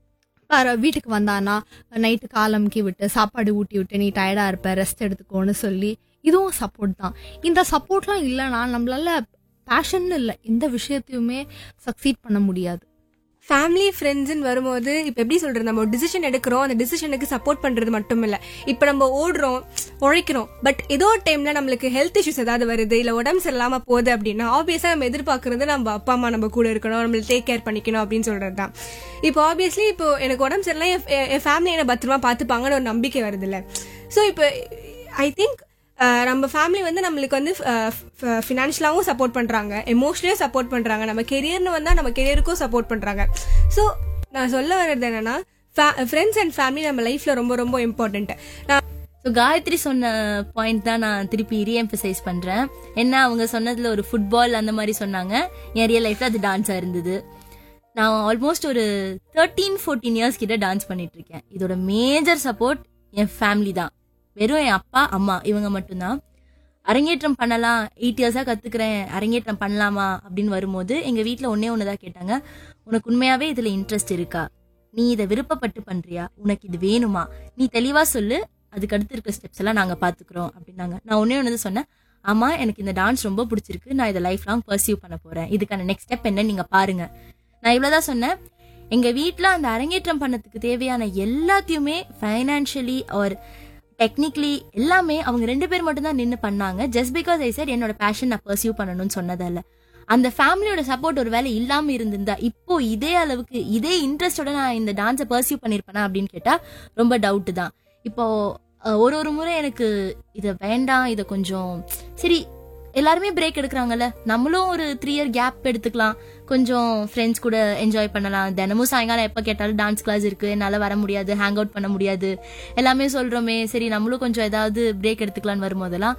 பாரு வீட்டுக்கு வந்தானா நைட்டு காலமுக்கி விட்டு சாப்பாடு ஊட்டி விட்டு நீ டயர்டாக இருப்ப ரெஸ்ட் எடுத்துக்கோன்னு சொல்லி இதுவும் சப்போர்ட் தான் இந்த சப்போர்ட்லாம் இல்லைன்னா நம்மளால பேஷன் இல்லை எந்த விஷயத்தையுமே சக்சீட் பண்ண முடியாது ஃபேமிலி ஃப்ரெண்ட்ஸ்னு வரும்போது இப்போ எப்படி சொல்றது நம்ம ஒரு டிசிஷன் எடுக்கிறோம் அந்த டிசிஷனுக்கு சப்போர்ட் பண்றது மட்டும் இல்ல இப்போ நம்ம ஓடுறோம் உழைக்கிறோம் பட் ஏதோ ஒரு டைம்ல நம்மளுக்கு ஹெல்த் இஷ்யூஸ் ஏதாவது வருது இல்ல உடம்பு சரியில்லாம போகுது அப்படின்னா ஆப்வியஸா நம்ம எதிர்பார்க்கறது நம்ம அப்பா அம்மா நம்ம கூட இருக்கணும் நம்மள டேக் கேர் பண்ணிக்கணும் அப்படின்னு சொல்றது தான் இப்போ ஆப்வியஸ்லி இப்போ எனக்கு உடம்பு சரியில்லை என் என் என் ஃபேமிலி என்ன பத்திரமா பார்த்துப்பாங்கன்னு ஒரு நம்பிக்கை வருது இல்ல ஸோ இப்போ ஐ திங்க் நம்ம ஃபேமிலி வந்து நம்மளுக்கு வந்து ஃபினான்ஷியலாகவும் சப்போர்ட் பண்ணுறாங்க எமோஷனலியும் சப்போர்ட் பண்ணுறாங்க நம்ம கெரியர்னு வந்தால் நம்ம கெரியருக்கும் சப்போர்ட் பண்ணுறாங்க ஸோ நான் சொல்ல வர்றது என்னன்னா ஃப்ரெண்ட்ஸ் அண்ட் ஃபேமிலி நம்ம லைஃப்பில் ரொம்ப ரொம்ப இம்பார்ட்டன்ட் நான் ஸோ காயத்ரி சொன்ன பாயிண்ட் தான் நான் திருப்பி ரீஎம்பசைஸ் பண்றேன் என்ன அவங்க சொன்னதுல ஒரு ஃபுட்பால் அந்த மாதிரி சொன்னாங்க என் ரியல் லைஃப்ல அது டான்ஸா இருந்தது நான் ஆல்மோஸ்ட் ஒரு தேர்ட்டீன் ஃபோர்டீன் இயர்ஸ் கிட்ட டான்ஸ் பண்ணிட்டு இருக்கேன் இதோட மேஜர் சப்போர்ட் என் ஃபேமிலி தான் வெறும் என் அப்பா அம்மா இவங்க மட்டும்தான் அரங்கேற்றம் பண்ணலாம் எயிட் இயர்ஸாக கற்றுக்கிறேன் அரங்கேற்றம் பண்ணலாமா அப்படின்னு வரும்போது எங்கள் வீட்டில் ஒன்றே ஒன்று தான் கேட்டாங்க உனக்கு உண்மையாகவே இதில் இன்ட்ரெஸ்ட் இருக்கா நீ இதை விருப்பப்பட்டு பண்ணுறியா உனக்கு இது வேணுமா நீ தெளிவாக சொல்லு அதுக்கு அடுத்து இருக்க ஸ்டெப்ஸ் எல்லாம் நாங்கள் பார்த்துக்குறோம் அப்படின்னாங்க நான் ஒன்றே ஒன்று தான் சொன்னேன் ஆமாம் எனக்கு இந்த டான்ஸ் ரொம்ப பிடிச்சிருக்கு நான் இதை லைஃப் லாங் பர்சியூ பண்ண போகிறேன் இதுக்கான நெக்ஸ்ட் ஸ்டெப் என்ன நீங்கள் பாருங்க நான் இவ்வளோதான் சொன்னேன் எங்கள் வீட்டில் அந்த அரங்கேற்றம் பண்ணதுக்கு தேவையான எல்லாத்தையுமே ஃபைனான்ஷியலி ஆர் டெக்னிக்கலி எல்லாமே அவங்க ரெண்டு பேர் மட்டும் தான் நின்று பண்ணாங்க ஜஸ்ட் பிகாஸ் ஐ said என்னோட பேஷன் நான் பர்சியூ பண்ணணும்னு சொன்னதால அந்த ஃபேமிலியோட சப்போர்ட் ஒரு வேலை இல்லாம இருந்திருந்தா இப்போ இதே அளவுக்கு இதே இன்ட்ரெஸ்டோட நான் இந்த டான்ஸை பர்சியூ பண்ணிருப்பேனா அப்படின்னு கேட்டா ரொம்ப டவுட் தான் இப்போ அஹ், ஒரு ஒரு முறை எனக்கு இதை வேண்டாம் இதை கொஞ்சம் சரி எல்லாருமே பிரேக் எடுக்கிறாங்கல்ல நம்மளும் ஒரு த்ரீ இயர் கேப் எடுத்துக்கலாம் கொஞ்சம் ஃப்ரெண்ட்ஸ் கூட என்ஜாய் பண்ணலாம் தினமும் சாயங்காலம் எப்போ கேட்டாலும் டான்ஸ் கிளாஸ் இருக்கு என்னால் வர முடியாது ஹேங் அவுட் பண்ண முடியாது எல்லாமே சொல்கிறோமே சரி நம்மளும் கொஞ்சம் ஏதாவது பிரேக் எடுத்துக்கலான்னு வரும்போதெல்லாம்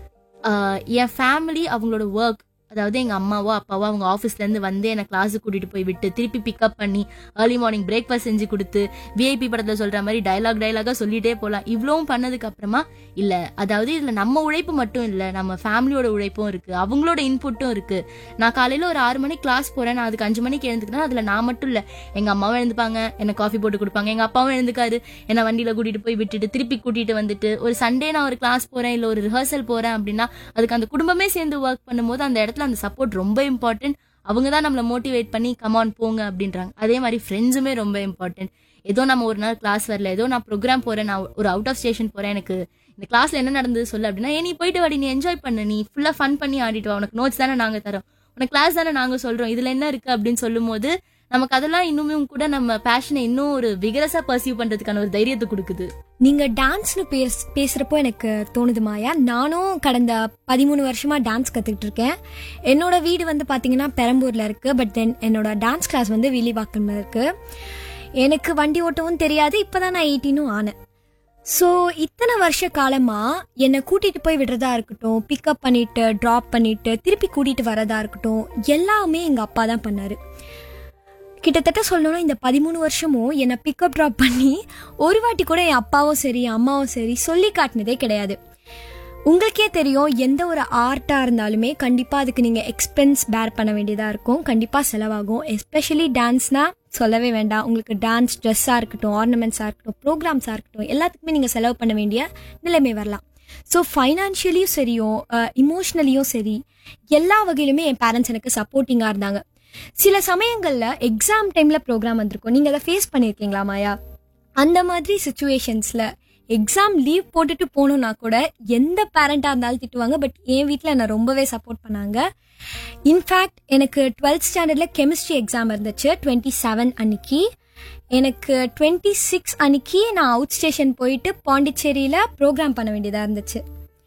ஆஹ், என் ஃபேமிலி அவங்களோட ஒர்க் அதாவது எங்கள் அம்மாவோ அப்பாவோ அவங்க ஆஃபீஸ்லேருந்து வந்து என்னை கிளாஸுக்கு கூட்டிகிட்டு போய் விட்டு திருப்பி பிக்கப் பண்ணி ஏர்லி மார்னிங் பிரேக்ஃபாஸ்ட் செஞ்சு கொடுத்து விஐபி படத்தில் சொல்கிற மாதிரி டயலாக் டயலாகாக சொல்லிட்டே போகலாம் இவ்வளவும் பண்ணதுக்கு அப்புறமா இல்லை அதாவது இதில் நம்ம உழைப்பு மட்டும் இல்லை நம்ம ஃபேமிலியோட உழைப்பும் இருக்குது அவங்களோட இன்புட்டும் இருக்குது நான் காலையில் ஒரு ஆறு மணிக்கு கிளாஸ் போகிறேன் நான் அதுக்கு அஞ்சு மணிக்கு எழுந்துக்கிறேன் அதில் நான் மட்டும் இல்லை எங்கள் அம்மாவும் எழுந்துப்பாங்க எனக்கு காஃபி போட்டு கொடுப்பாங்க எங்கள் அப்பாவும் எழுந்துக்காரு என்னை வண்டியில் கூட்டிகிட்டு போய் விட்டுட்டு திருப்பி கூட்டிகிட்டு வந்துட்டு ஒரு சண்டே நான் ஒரு கிளாஸ் போகிறேன் இல்லை ஒரு ரிஹர்சல் போகிறேன் அப்படின்னா அதுக்கு அந்த குடும்பமே சேர்ந்து ஒர்க் பண்ணும்போது அந்த இடத்துல அந்த சப்போர்ட் ரொம்ப இம்பார்ட்டன்ட் அவங்க தான் நம்மளை மோட்டிவேட் பண்ணி கமான் போங்க அப்படின்றாங்க அதே மாதிரி ஃப்ரெண்ட்ஸுமே ரொம்ப இம்பார்ட்டன்ட் ஏதோ நம்ம ஒரு நாள் கிளாஸ் வரல ஏதோ நான் ப்ரோக்ராம் போகிறேன் நான் ஒரு அவுட் ஆஃப் ஸ்டேஷன் போகிறேன் எனக்கு இந்த கிளாஸ்ல என்ன நடந்தது சொல்லு அப்படின்னா ஏ நீ போயிட்டு வாடி நீ என்ஜாய் பண்ணு நீ ஃபுல்லாக ஃபன் பண்ணி ஆடிட்டு வா உனக்கு நோட்ஸ் தானே நாங்கள் தரோம் உனக்கு கிளாஸ் தானே நாங்கள் சொல்கிறோம் இதில் என்ன இருக்குது அப்படின்னு சொல்லும்போது நமக்கு அதெல்லாம் இன்னுமே கூட நம்ம பேஷனை இன்னும் ஒரு விகரஸாக பர்சீவ் பண்ணுறதுக்கான ஒரு தைரியத்தை கொடுக்குது நீங்க டான்ஸ்னு பேஸ் பேசுறப்போ எனக்கு தோணுது மாயா நானும் கடந்த பதிமூணு வருஷமா டான்ஸ் கத்துக்கிட்டு இருக்கேன் என்னோட வீடு வந்து பாத்தீங்கன்னா பெரம்பூர்ல இருக்கு பட் தென் என்னோட டான்ஸ் கிளாஸ் வந்து வில்லிவாக்கம்ல இருக்கு எனக்கு வண்டி ஓட்டவும் தெரியாது இப்பதான் நான் எயிட்டீனும் ஆனேன் ஸோ இத்தனை வருஷ காலமா என்னை கூட்டிட்டு போய் விடுறதா இருக்கட்டும் பிக்கப் பண்ணிட்டு ட்ராப் பண்ணிட்டு திருப்பி கூட்டிட்டு வரதா இருக்கட்டும் எல்லாமே எங்க அப்பா தான் பண்ணாரு கிட்டத்தட்ட சொல்லணும்னா இந்த பதிமூணு வருஷமும் என்னை பிக்கப் ட்ராப் பண்ணி ஒரு வாட்டி கூட என் அப்பாவும் சரி அம்மாவும் சரி சொல்லி காட்டினதே கிடையாது உங்களுக்கே தெரியும் எந்த ஒரு ஆர்ட்டாக இருந்தாலுமே கண்டிப்பாக அதுக்கு நீங்கள் எக்ஸ்பென்ஸ் பேர் பண்ண வேண்டியதாக இருக்கும் கண்டிப்பாக செலவாகும் எஸ்பெஷலி டான்ஸ்னால் சொல்லவே வேண்டாம் உங்களுக்கு டான்ஸ் ட்ரெஸ்ஸாக இருக்கட்டும் ஆர்னமெண்ட்ஸாக இருக்கட்டும் ப்ரோக்ராம்ஸாக இருக்கட்டும் எல்லாத்துக்குமே நீங்கள் செலவு பண்ண வேண்டிய நிலைமை வரலாம் ஸோ ஃபைனான்ஷியலியும் சரியும் இமோஷ்னலியும் சரி எல்லா வகையிலுமே என் பேரண்ட்ஸ் எனக்கு சப்போர்ட்டிங்காக இருந்தாங்க சில சமயங்களில் எக்ஸாம் டைமில் ப்ரோக்ராம் வந்திருக்கும் நீங்கள் அதை ஃபேஸ் பண்ணியிருக்கீங்களா மாயா அந்த மாதிரி சுச்சுவேஷன்ஸில் எக்ஸாம் லீவ் போட்டுட்டு போகணுன்னா கூட எந்த பேரண்ட்டாக இருந்தாலும் திட்டுவாங்க பட் என் வீட்டில் என்னை ரொம்பவே சப்போர்ட் பண்ணாங்க இன்ஃபேக்ட் எனக்கு டுவெல்த் ஸ்டாண்டர்டில் கெமிஸ்ட்ரி எக்ஸாம் இருந்துச்சு டுவெண்ட்டி செவன் அன்னைக்கு எனக்கு டுவெண்ட்டி சிக்ஸ் அன்னைக்கு நான் அவுட் ஸ்டேஷன் போயிட்டு பாண்டிச்சேரியில் ப்ரோக்ராம் பண்ண வேண்டியதாக இருந்துச்சு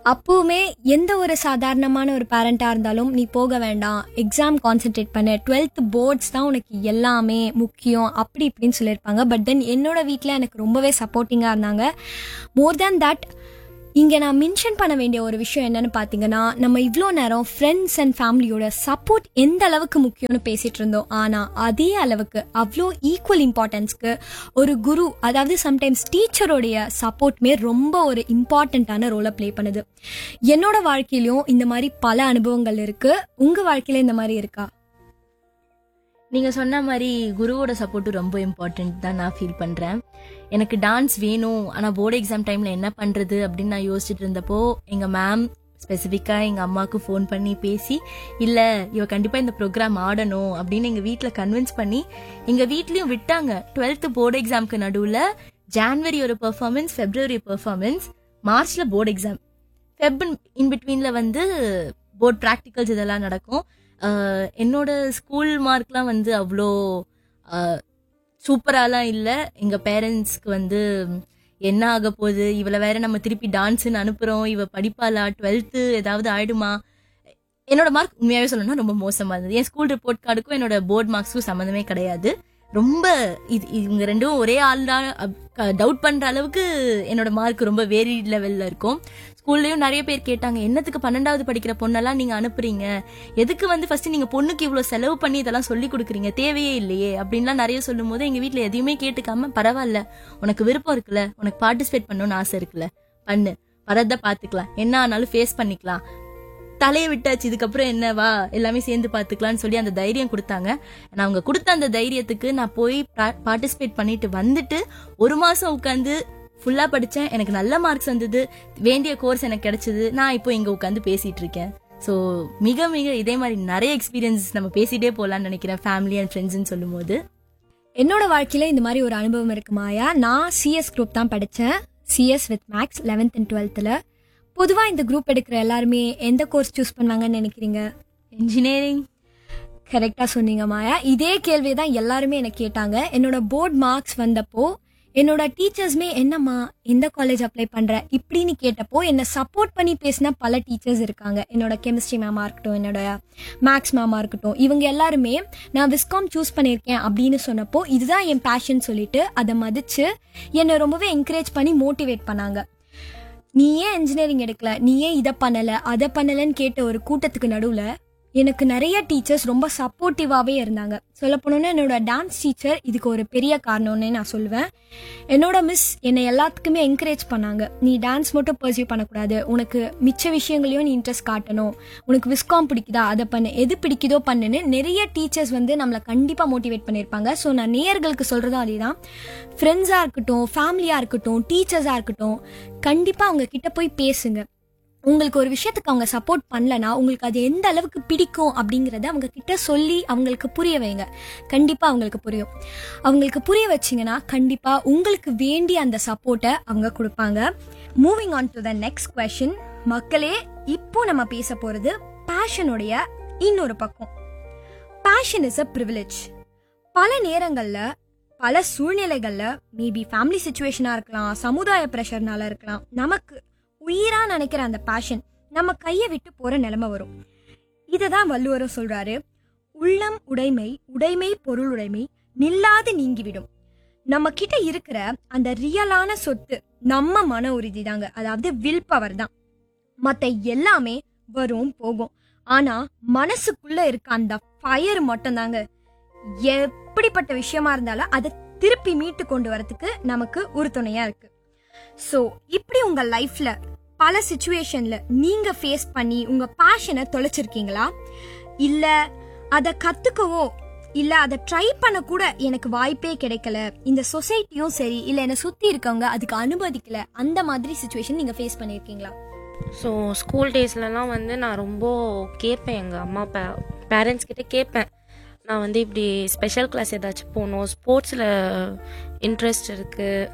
அப்போவுமே எந்த ஒரு சாதாரணமான ஒரு பேரண்ட்டாக இருந்தாலும் நீ போக வேண்டாம் எக்ஸாம் கான்சென்ட்ரேட் பண்ணு டுவெல்த் போர்ட்ஸ் தான் உனக்கு எல்லாமே முக்கியம் அப்படி இப்படின்னு சொல்லியிருப்பாங்க பட் தென் என்னோட வீட்டில் எனக்கு ரொம்பவே சப்போர்ட்டிங்காக இருந்தாங்க மோர் தேன் தட் இங்கே நான் மென்ஷன் பண்ண வேண்டிய ஒரு விஷயம் என்னன்னு பார்த்தீங்கன்னா நம்ம இவ்வளோ நேரம் ஃப்ரெண்ட்ஸ் அண்ட் ஃபேமிலியோட சப்போர்ட் எந்த அளவுக்கு முக்கியம்னு பேசிட்டு இருந்தோம் ஆனால் அதே அளவுக்கு அவ்வளோ ஈக்குவல் இம்பார்ட்டன்ஸ்க்கு ஒரு குரு அதாவது சம்டைம்ஸ் டீச்சரோடைய சப்போர்ட்மே ரொம்ப ஒரு இம்பார்ட்டண்ட்டான ரோலை ப்ளே பண்ணுது என்னோட வாழ்க்கையிலும் இந்த மாதிரி பல அனுபவங்கள் இருக்கு உங்க வாழ்க்கையில இந்த மாதிரி இருக்கா நீங்க சொன்ன மாதிரி குருவோட சப்போர்ட் ரொம்ப இம்பார்ட்டன்ட் தான் நான் ஃபீல் பண்றேன் எனக்கு டான்ஸ் வேணும் ஆனா போர்டு எக்ஸாம் டைம்ல என்ன பண்றது அப்படின்னு நான் யோசிச்சுட்டு இருந்தப்போ எங்க மேம் ஸ்பெசிஃபிக்கா எங்க அம்மாவுக்கு ஃபோன் பண்ணி பேசி இல்ல இவ கண்டிப்பா இந்த ப்ரோக்ராம் ஆடணும் அப்படின்னு எங்க வீட்ல கன்வின்ஸ் பண்ணி எங்க வீட்லயும் விட்டாங்க டுவெல்த் போர்டு எக்ஸாம்க்கு நடுவுல ஜான்வரி ஒரு பெர்ஃபார்மன்ஸ் ஃபெப்ரவரி பெர்ஃபார்மன்ஸ் மார்ச்ல போர்டு எக்ஸாம் ஃபெப் இன் பிட்வீன்ல வந்து போர்ட் ப்ராக்டிகல்ஸ் இதெல்லாம் நடக்கும் ஆஹ் என்னோட ஸ்கூல் மார்க்லாம் வந்து அவ்வளோ சூப்பராலாம் இல்லை எங்கள் பேரண்ட்ஸ்க்கு வந்து என்ன ஆக போகுது இவளை வேற நம்ம திருப்பி டான்ஸுன்னு அனுப்புகிறோம் இவ படிப்பாளா டுவெல்த்து ஏதாவது ஆயிடுமா என்னோட மார்க் உண்மையாகவே சொல்லணும்னா ரொம்ப மோசமாக இருந்தது என் ஸ்கூல் ரிப்போர்ட் கார்டுக்கும் என்னோட போர்ட் மார்க்ஸுக்கும் சம்மந்தமே கிடையாது ரொம்ப இது இவங்க ரெண்டும் ஒரே ஆள் தான் டவுட் பண்ற அளவுக்கு என்னோட மார்க் ரொம்ப வேரி லெவல்ல இருக்கும் ஸ்கூல்லயும் நிறைய பேர் கேட்டாங்க என்னத்துக்கு பன்னெண்டாவது படிக்கிற பொண்ணெல்லாம் நீங்க அனுப்புறீங்க எதுக்கு வந்து ஃபர்ஸ்ட் நீங்க பொண்ணுக்கு இவ்வளவு செலவு பண்ணி இதெல்லாம் சொல்லி கொடுக்குறீங்க தேவையே இல்லையே அப்படின்லாம் நிறைய சொல்லும் போது எங்க வீட்ல எதையுமே கேட்டுக்காம பரவாயில்ல உனக்கு விருப்பம் இருக்குல்ல உனக்கு பார்ட்டிசிபேட் பண்ணணும்னு ஆசை இருக்குல்ல பண்ணு வரத பாத்துக்கலாம் என்ன ஆனாலும் ஃபேஸ் பண்ணிக்கலாம் தலையை விட்டாச்சு இதுக்கப்புறம் என்னவா எல்லாமே சேர்ந்து பார்த்துக்கலாம்னு சொல்லி அந்த தைரியம் கொடுத்தாங்க நான் அவங்க கொடுத்த அந்த தைரியத்துக்கு நான் போய் பார்ட்டிசிபேட் பண்ணிட்டு வந்துட்டு ஒரு மாசம் உட்காந்து ஃபுல்லா படிச்சேன் எனக்கு நல்ல மார்க்ஸ் வந்தது வேண்டிய கோர்ஸ் எனக்கு கிடைச்சது நான் இப்போ இங்க உட்காந்து பேசிட்டு இருக்கேன் ஸோ மிக மிக இதே மாதிரி நிறைய எக்ஸ்பீரியன்ஸ் நம்ம பேசிட்டே போகலான்னு நினைக்கிறேன் ஃபேமிலி அண்ட் ஃப்ரெண்ட்ஸ்னு சொல்லும்போது என்னோட வாழ்க்கையில இந்த மாதிரி ஒரு அனுபவம் இருக்கு மாயா நான் சிஎஸ் குரூப் தான் படித்தேன் CS with maths eleventh and டுவெல்த்தில் பொதுவாக இந்த குரூப் எடுக்கிற எல்லாருமே எந்த கோர்ஸ் சூஸ் பண்ணுவாங்கன்னு நினைக்கிறீங்க இன்ஜினியரிங் கரெக்டாக சொன்னீங்க மாயா இதே கேள்வி தான் எல்லாருமே எனக்கு கேட்டாங்க என்னோட போர்ட் மார்க்ஸ் வந்தப்போ என்னோட டீச்சர்ஸ்மே என்னம்மா எந்த காலேஜ் அப்ளை பண்ற இப்படின்னு கேட்டப்போ என்னை சப்போர்ட் பண்ணி பேசின பல டீச்சர்ஸ் இருக்காங்க என்னோட கெமிஸ்ட்ரி மேமா இருக்கட்டும் என்னோட மேக்ஸ் மேமா இருக்கட்டும் இவங்க எல்லாருமே நான் விஸ்காம் சூஸ் பண்ணியிருக்கேன் அப்படின்னு சொன்னப்போ இதுதான் என் பேஷன் சொல்லிட்டு அதை மதிச்சு என்னை ரொம்பவே என்கரேஜ் பண்ணி மோட்டிவேட் பண்ணாங்க நீ ஏன் இன்ஜினியரிங் எடுக்கல நீ ஏன் இதை பண்ணல அதை பண்ணலன்னு கேட்ட ஒரு கூட்டத்துக்கு நடுவுல எனக்கு நிறைய டீச்சர்ஸ் ரொம்ப சப்போர்ட்டிவாகவே இருந்தாங்க சொல்ல போனோன்னா என்னோட டான்ஸ் டீச்சர் இதுக்கு ஒரு பெரிய காரணம்னு நான் சொல்லுவேன் என்னோட மிஸ் என்னை எல்லாத்துக்குமே என்கரேஜ் பண்ணாங்க நீ டான்ஸ் மட்டும் பர்சியூ பண்ணக்கூடாது உனக்கு மிச்ச விஷயங்களையும் நீ இன்ட்ரெஸ்ட் காட்டணும் உனக்கு விஸ்காம் பிடிக்குதா அதை பண்ணு எது பிடிக்குதோ பண்ணுன்னு நிறைய டீச்சர்ஸ் வந்து நம்மளை கண்டிப்பாக மோட்டிவேட் பண்ணியிருப்பாங்க ஸோ நான் நேயர்களுக்கு சொல்கிறதும் அதே தான் ஃப்ரெண்ட்ஸாக இருக்கட்டும் ஃபேமிலியாக இருக்கட்டும் டீச்சர்ஸாக இருக்கட்டும் கண்டிப்பாக அவங்க கிட்ட போய் பேசுங்க உங்களுக்கு ஒரு விஷயத்துக்கு அவங்க சப்போர்ட் பண்ணலனா உங்களுக்கு அது எந்த அளவுக்கு பிடிக்கும் அப்படிங்கிறத அவங்க கிட்ட சொல்லி அவங்களுக்கு புரிய வைங்க கண்டிப்பாக அவங்களுக்கு புரியும் அவங்களுக்கு புரிய வச்சிங்கன்னா கண்டிப்பாக உங்களுக்கு வேண்டிய அந்த சப்போர்ட்டை அவங்க கொடுப்பாங்க moving on to the next question மக்களே இப்போ நம்ம பேச போகிறது பேஷனுடைய இன்னொரு பக்கம் பேஷன் இஸ் அ ப்ரிவிலேஜ் பல நேரங்களில் பல சூழ்நிலைகளில் மேபி ஃபேமிலி சுச்சுவேஷனாக இருக்கலாம் சமுதாய ப்ரெஷர்னால இருக்கலாம் நமக்கு உயிரா நினைக்கிற அந்த பேஷன் நம்ம கையை விட்டு போற நிலைமை வரும் இதுதான் வள்ளுவரும் சொல்றாரு உள்ளம் உடைமை உடைமை பொருள் உடைமை நில்லாது நீங்கிவிடும் நம்ம கிட்ட இருக்கிற அந்த ரியலான சொத்து நம்ம மன உறுதி தாங்க அதாவது வில் பவர் தான் மத்த எல்லாமே வரும் போகும் ஆனா மனசுக்குள்ள இருக்க அந்த ஃபயர் மட்டும் தாங்க எப்படிப்பட்ட விஷயமா இருந்தாலும் அதை திருப்பி மீட்டு கொண்டு வரதுக்கு நமக்கு உறுதுணையா இருக்கு ஸோ இப்படி உங்க லைஃப்ல பல சுச்சுவேஷன்ல நீங்க ஃபேஸ் பண்ணி உங்க பேஷனை தொலைச்சிருக்கீங்களா இல்ல அதை கத்துக்கவோ இல்ல அதை ட்ரை பண்ண கூட எனக்கு வாய்ப்பே கிடைக்கல இந்த சொசைட்டியும் சரி இல்ல என்னை சுத்தி இருக்கவங்க அதுக்கு அனுமதிக்கல அந்த மாதிரி சுச்சுவேஷன் நீங்க ஃபேஸ் பண்ணிருக்கீங்களா ஸோ ஸ்கூல் டேஸ்லலாம் வந்து நான் ரொம்ப கேட்பேன் எங்கள் அம்மா பே பேரண்ட்ஸ் கிட்ட கேட்பேன் நான் வந்து இப்படி ஸ்பெஷல் கிளாஸ் ஏதாச்சும் போகணும் ஸ்போர்ட்ஸில் இன்ட்ரெஸ்ட் இருக்குது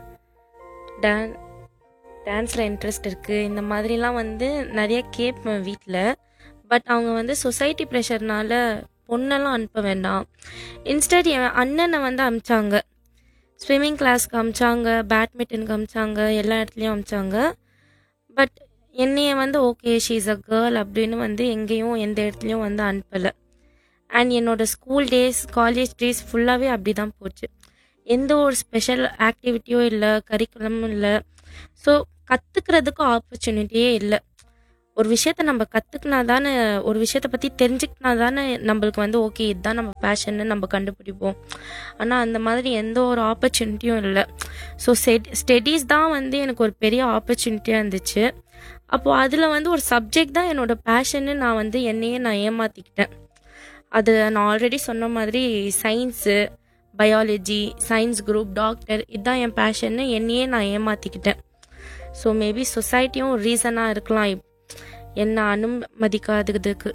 டான் டான்ஸில் இன்ட்ரெஸ்ட் இருக்குது இந்த மாதிரிலாம் வந்து நிறைய கேட்பேன் வீட்டில் பட் அவங்க வந்து சொசைட்டி ப்ரெஷர்னால பொண்ணெல்லாம் அனுப்ப வேண்டாம் இன்ஸ்டட் என் அண்ணனை வந்து அமிச்சாங்க ஸ்விம்மிங் கிளாஸ்க்கு அமிச்சாங்க பேட்மிண்டனுக்கு அமிச்சாங்க எல்லா இடத்துலையும் அமிச்சாங்க பட் என்னைய வந்து ஓகே ஷீஸ் அ கேர்ள் அப்படின்னு வந்து எங்கேயும் எந்த இடத்துலையும் வந்து அனுப்பலை அண்ட் என்னோட ஸ்கூல் டேஸ் காலேஜ் டேஸ் ஃபுல்லாகவே அப்படி தான் போச்சு எந்த ஒரு ஸ்பெஷல் ஆக்டிவிட்டியும் இல்லை கரிக்குலமும் இல்லை ஸோ கற்றுக்கிறதுக்கும் ஆப்பர்ச்சுனிட்டியே இல்லை ஒரு விஷயத்த நம்ம கற்றுக்கினா தானே ஒரு விஷயத்தை பற்றி தெரிஞ்சுக்கினா தானே நம்மளுக்கு வந்து ஓகே இதுதான் நம்ம பேஷன்னு நம்ம கண்டுபிடிப்போம் ஆனால் அந்த மாதிரி எந்த ஒரு ஆப்பர்ச்சுனிட்டியும் இல்லை ஸோ ஸ்டெட் ஸ்டடீஸ் தான் வந்து எனக்கு ஒரு பெரிய ஆப்பர்ச்சுனிட்டியாக இருந்துச்சு அப்போது அதில் வந்து ஒரு சப்ஜெக்ட் தான் என்னோட பேஷன்னு நான் வந்து என்னையே நான் ஏமாற்றிக்கிட்டேன் அது நான் ஆல்ரெடி சொன்ன மாதிரி science biology science group doctor இதுதான் என் பேஷன்னு என்னையே நான் ஏமாற்றிக்கிட்டேன் ஸோ மேபி சொசைட்டியும் ரீசனாக இருக்கலாம் இப்- என்ன அனுமதிக்காததுக்கு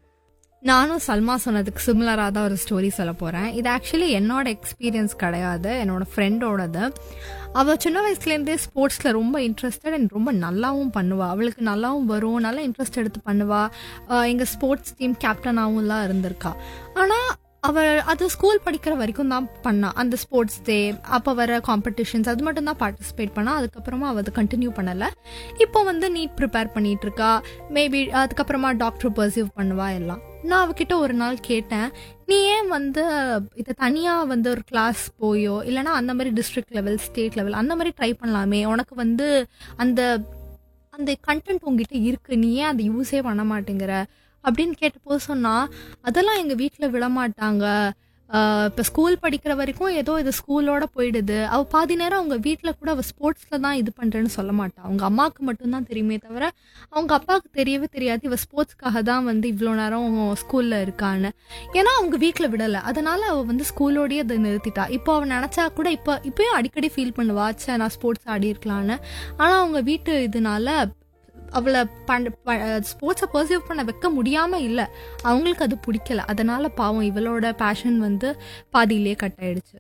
நானும் சல்மா சொன்னதுக்கு சிமிலராக தான் ஒரு ஸ்டோரி சொல்ல போகிறேன் இது ஆக்சுவலி என்னோட எக்ஸ்பீரியன்ஸ் கிடையாது என்னோட ஃப்ரெண்டோடது அவள் சின்ன வயசுலேருந்தே ஸ்போர்ட்ஸில் ரொம்ப இன்ட்ரெஸ்டட் அண்ட் ரொம்ப நல்லாவும் பண்ணுவா அவளுக்கு நல்லாவும் வரும் நல்லா இன்ட்ரெஸ்ட் எடுத்து பண்ணுவா எங்கள் ஸ்போர்ட்ஸ் டீம் கேப்டனாகவும்லாம் இருந்திருக்கா ஆனால் அவள் அது ஸ்கூல் படிக்கிற வரைக்கும் தான் பண்ணா அந்த ஸ்போர்ட்ஸ் டே அப்போ வர காம்படிஷன்ஸ் அது மட்டும் தான் பார்ட்டிசிபேட் பண்ணா அதுக்கப்புறமா அவள் அதை கண்டினியூ பண்ணலை இப்போ வந்து நீட் ப்ரிப்பேர் பண்ணிட்டு இருக்கா மேபி அதுக்கப்புறமா டாக்டர் பர்சீவ் பண்ணுவா எல்லாம் நான் அவகிட்ட ஒரு நாள் கேட்டேன் நீ ஏன் வந்து இதை தனியாக வந்து ஒரு கிளாஸ் போயோ இல்லைனா அந்த மாதிரி டிஸ்ட்ரிக்ட் லெவல் ஸ்டேட் லெவல் அந்த மாதிரி ட்ரை பண்ணலாமே உனக்கு வந்து அந்த அந்த கண்டென்ட் உங்ககிட்ட இருக்கு நீ ஏன் அதை யூஸே பண்ண மாட்டேங்கிற அப்படின்னு கேட்டப்போ சொன்னா அதெல்லாம் எங்கள் வீட்டில் விட மாட்டாங்க இப்போ ஸ்கூல் படிக்கிற வரைக்கும் ஏதோ இது ஸ்கூலோட போயிடுது அவள் பாதி நேரம் அவங்க வீட்டில் கூட அவள் ஸ்போர்ட்ஸில் தான் இது பண்ணுறேன்னு சொல்ல மாட்டாள் அவங்க அம்மாவுக்கு மட்டும்தான் தெரியுமே தவிர அவங்க அப்பாவுக்கு தெரியவே தெரியாது இவ ஸ்போர்ட்ஸ்க்காக தான் வந்து இவ்வளோ நேரம் ஸ்கூலில் இருக்கான்னு ஏன்னா அவங்க வீட்டில் விடலை அதனால அவள் வந்து ஸ்கூலோடயே அதை நிறுத்திட்டா இப்போ அவள் நினச்சா கூட இப்போ இப்போயும் அடிக்கடி ஃபீல் பண்ணுவா ச்சே நான் ஸ்போர்ட்ஸ் ஆடி இருக்கலான்னு ஆனால் அவங்க வீட்டு இதனால அவளை பண் ஸ்போர்ட்ஸை பர்சீவ் பண்ண வைக்க முடியாமல் இல்லை அவங்களுக்கு அது பிடிக்கல அதனால பாவம் இவளோட பேஷன் வந்து பாதியிலே கட் ஆயிடுச்சு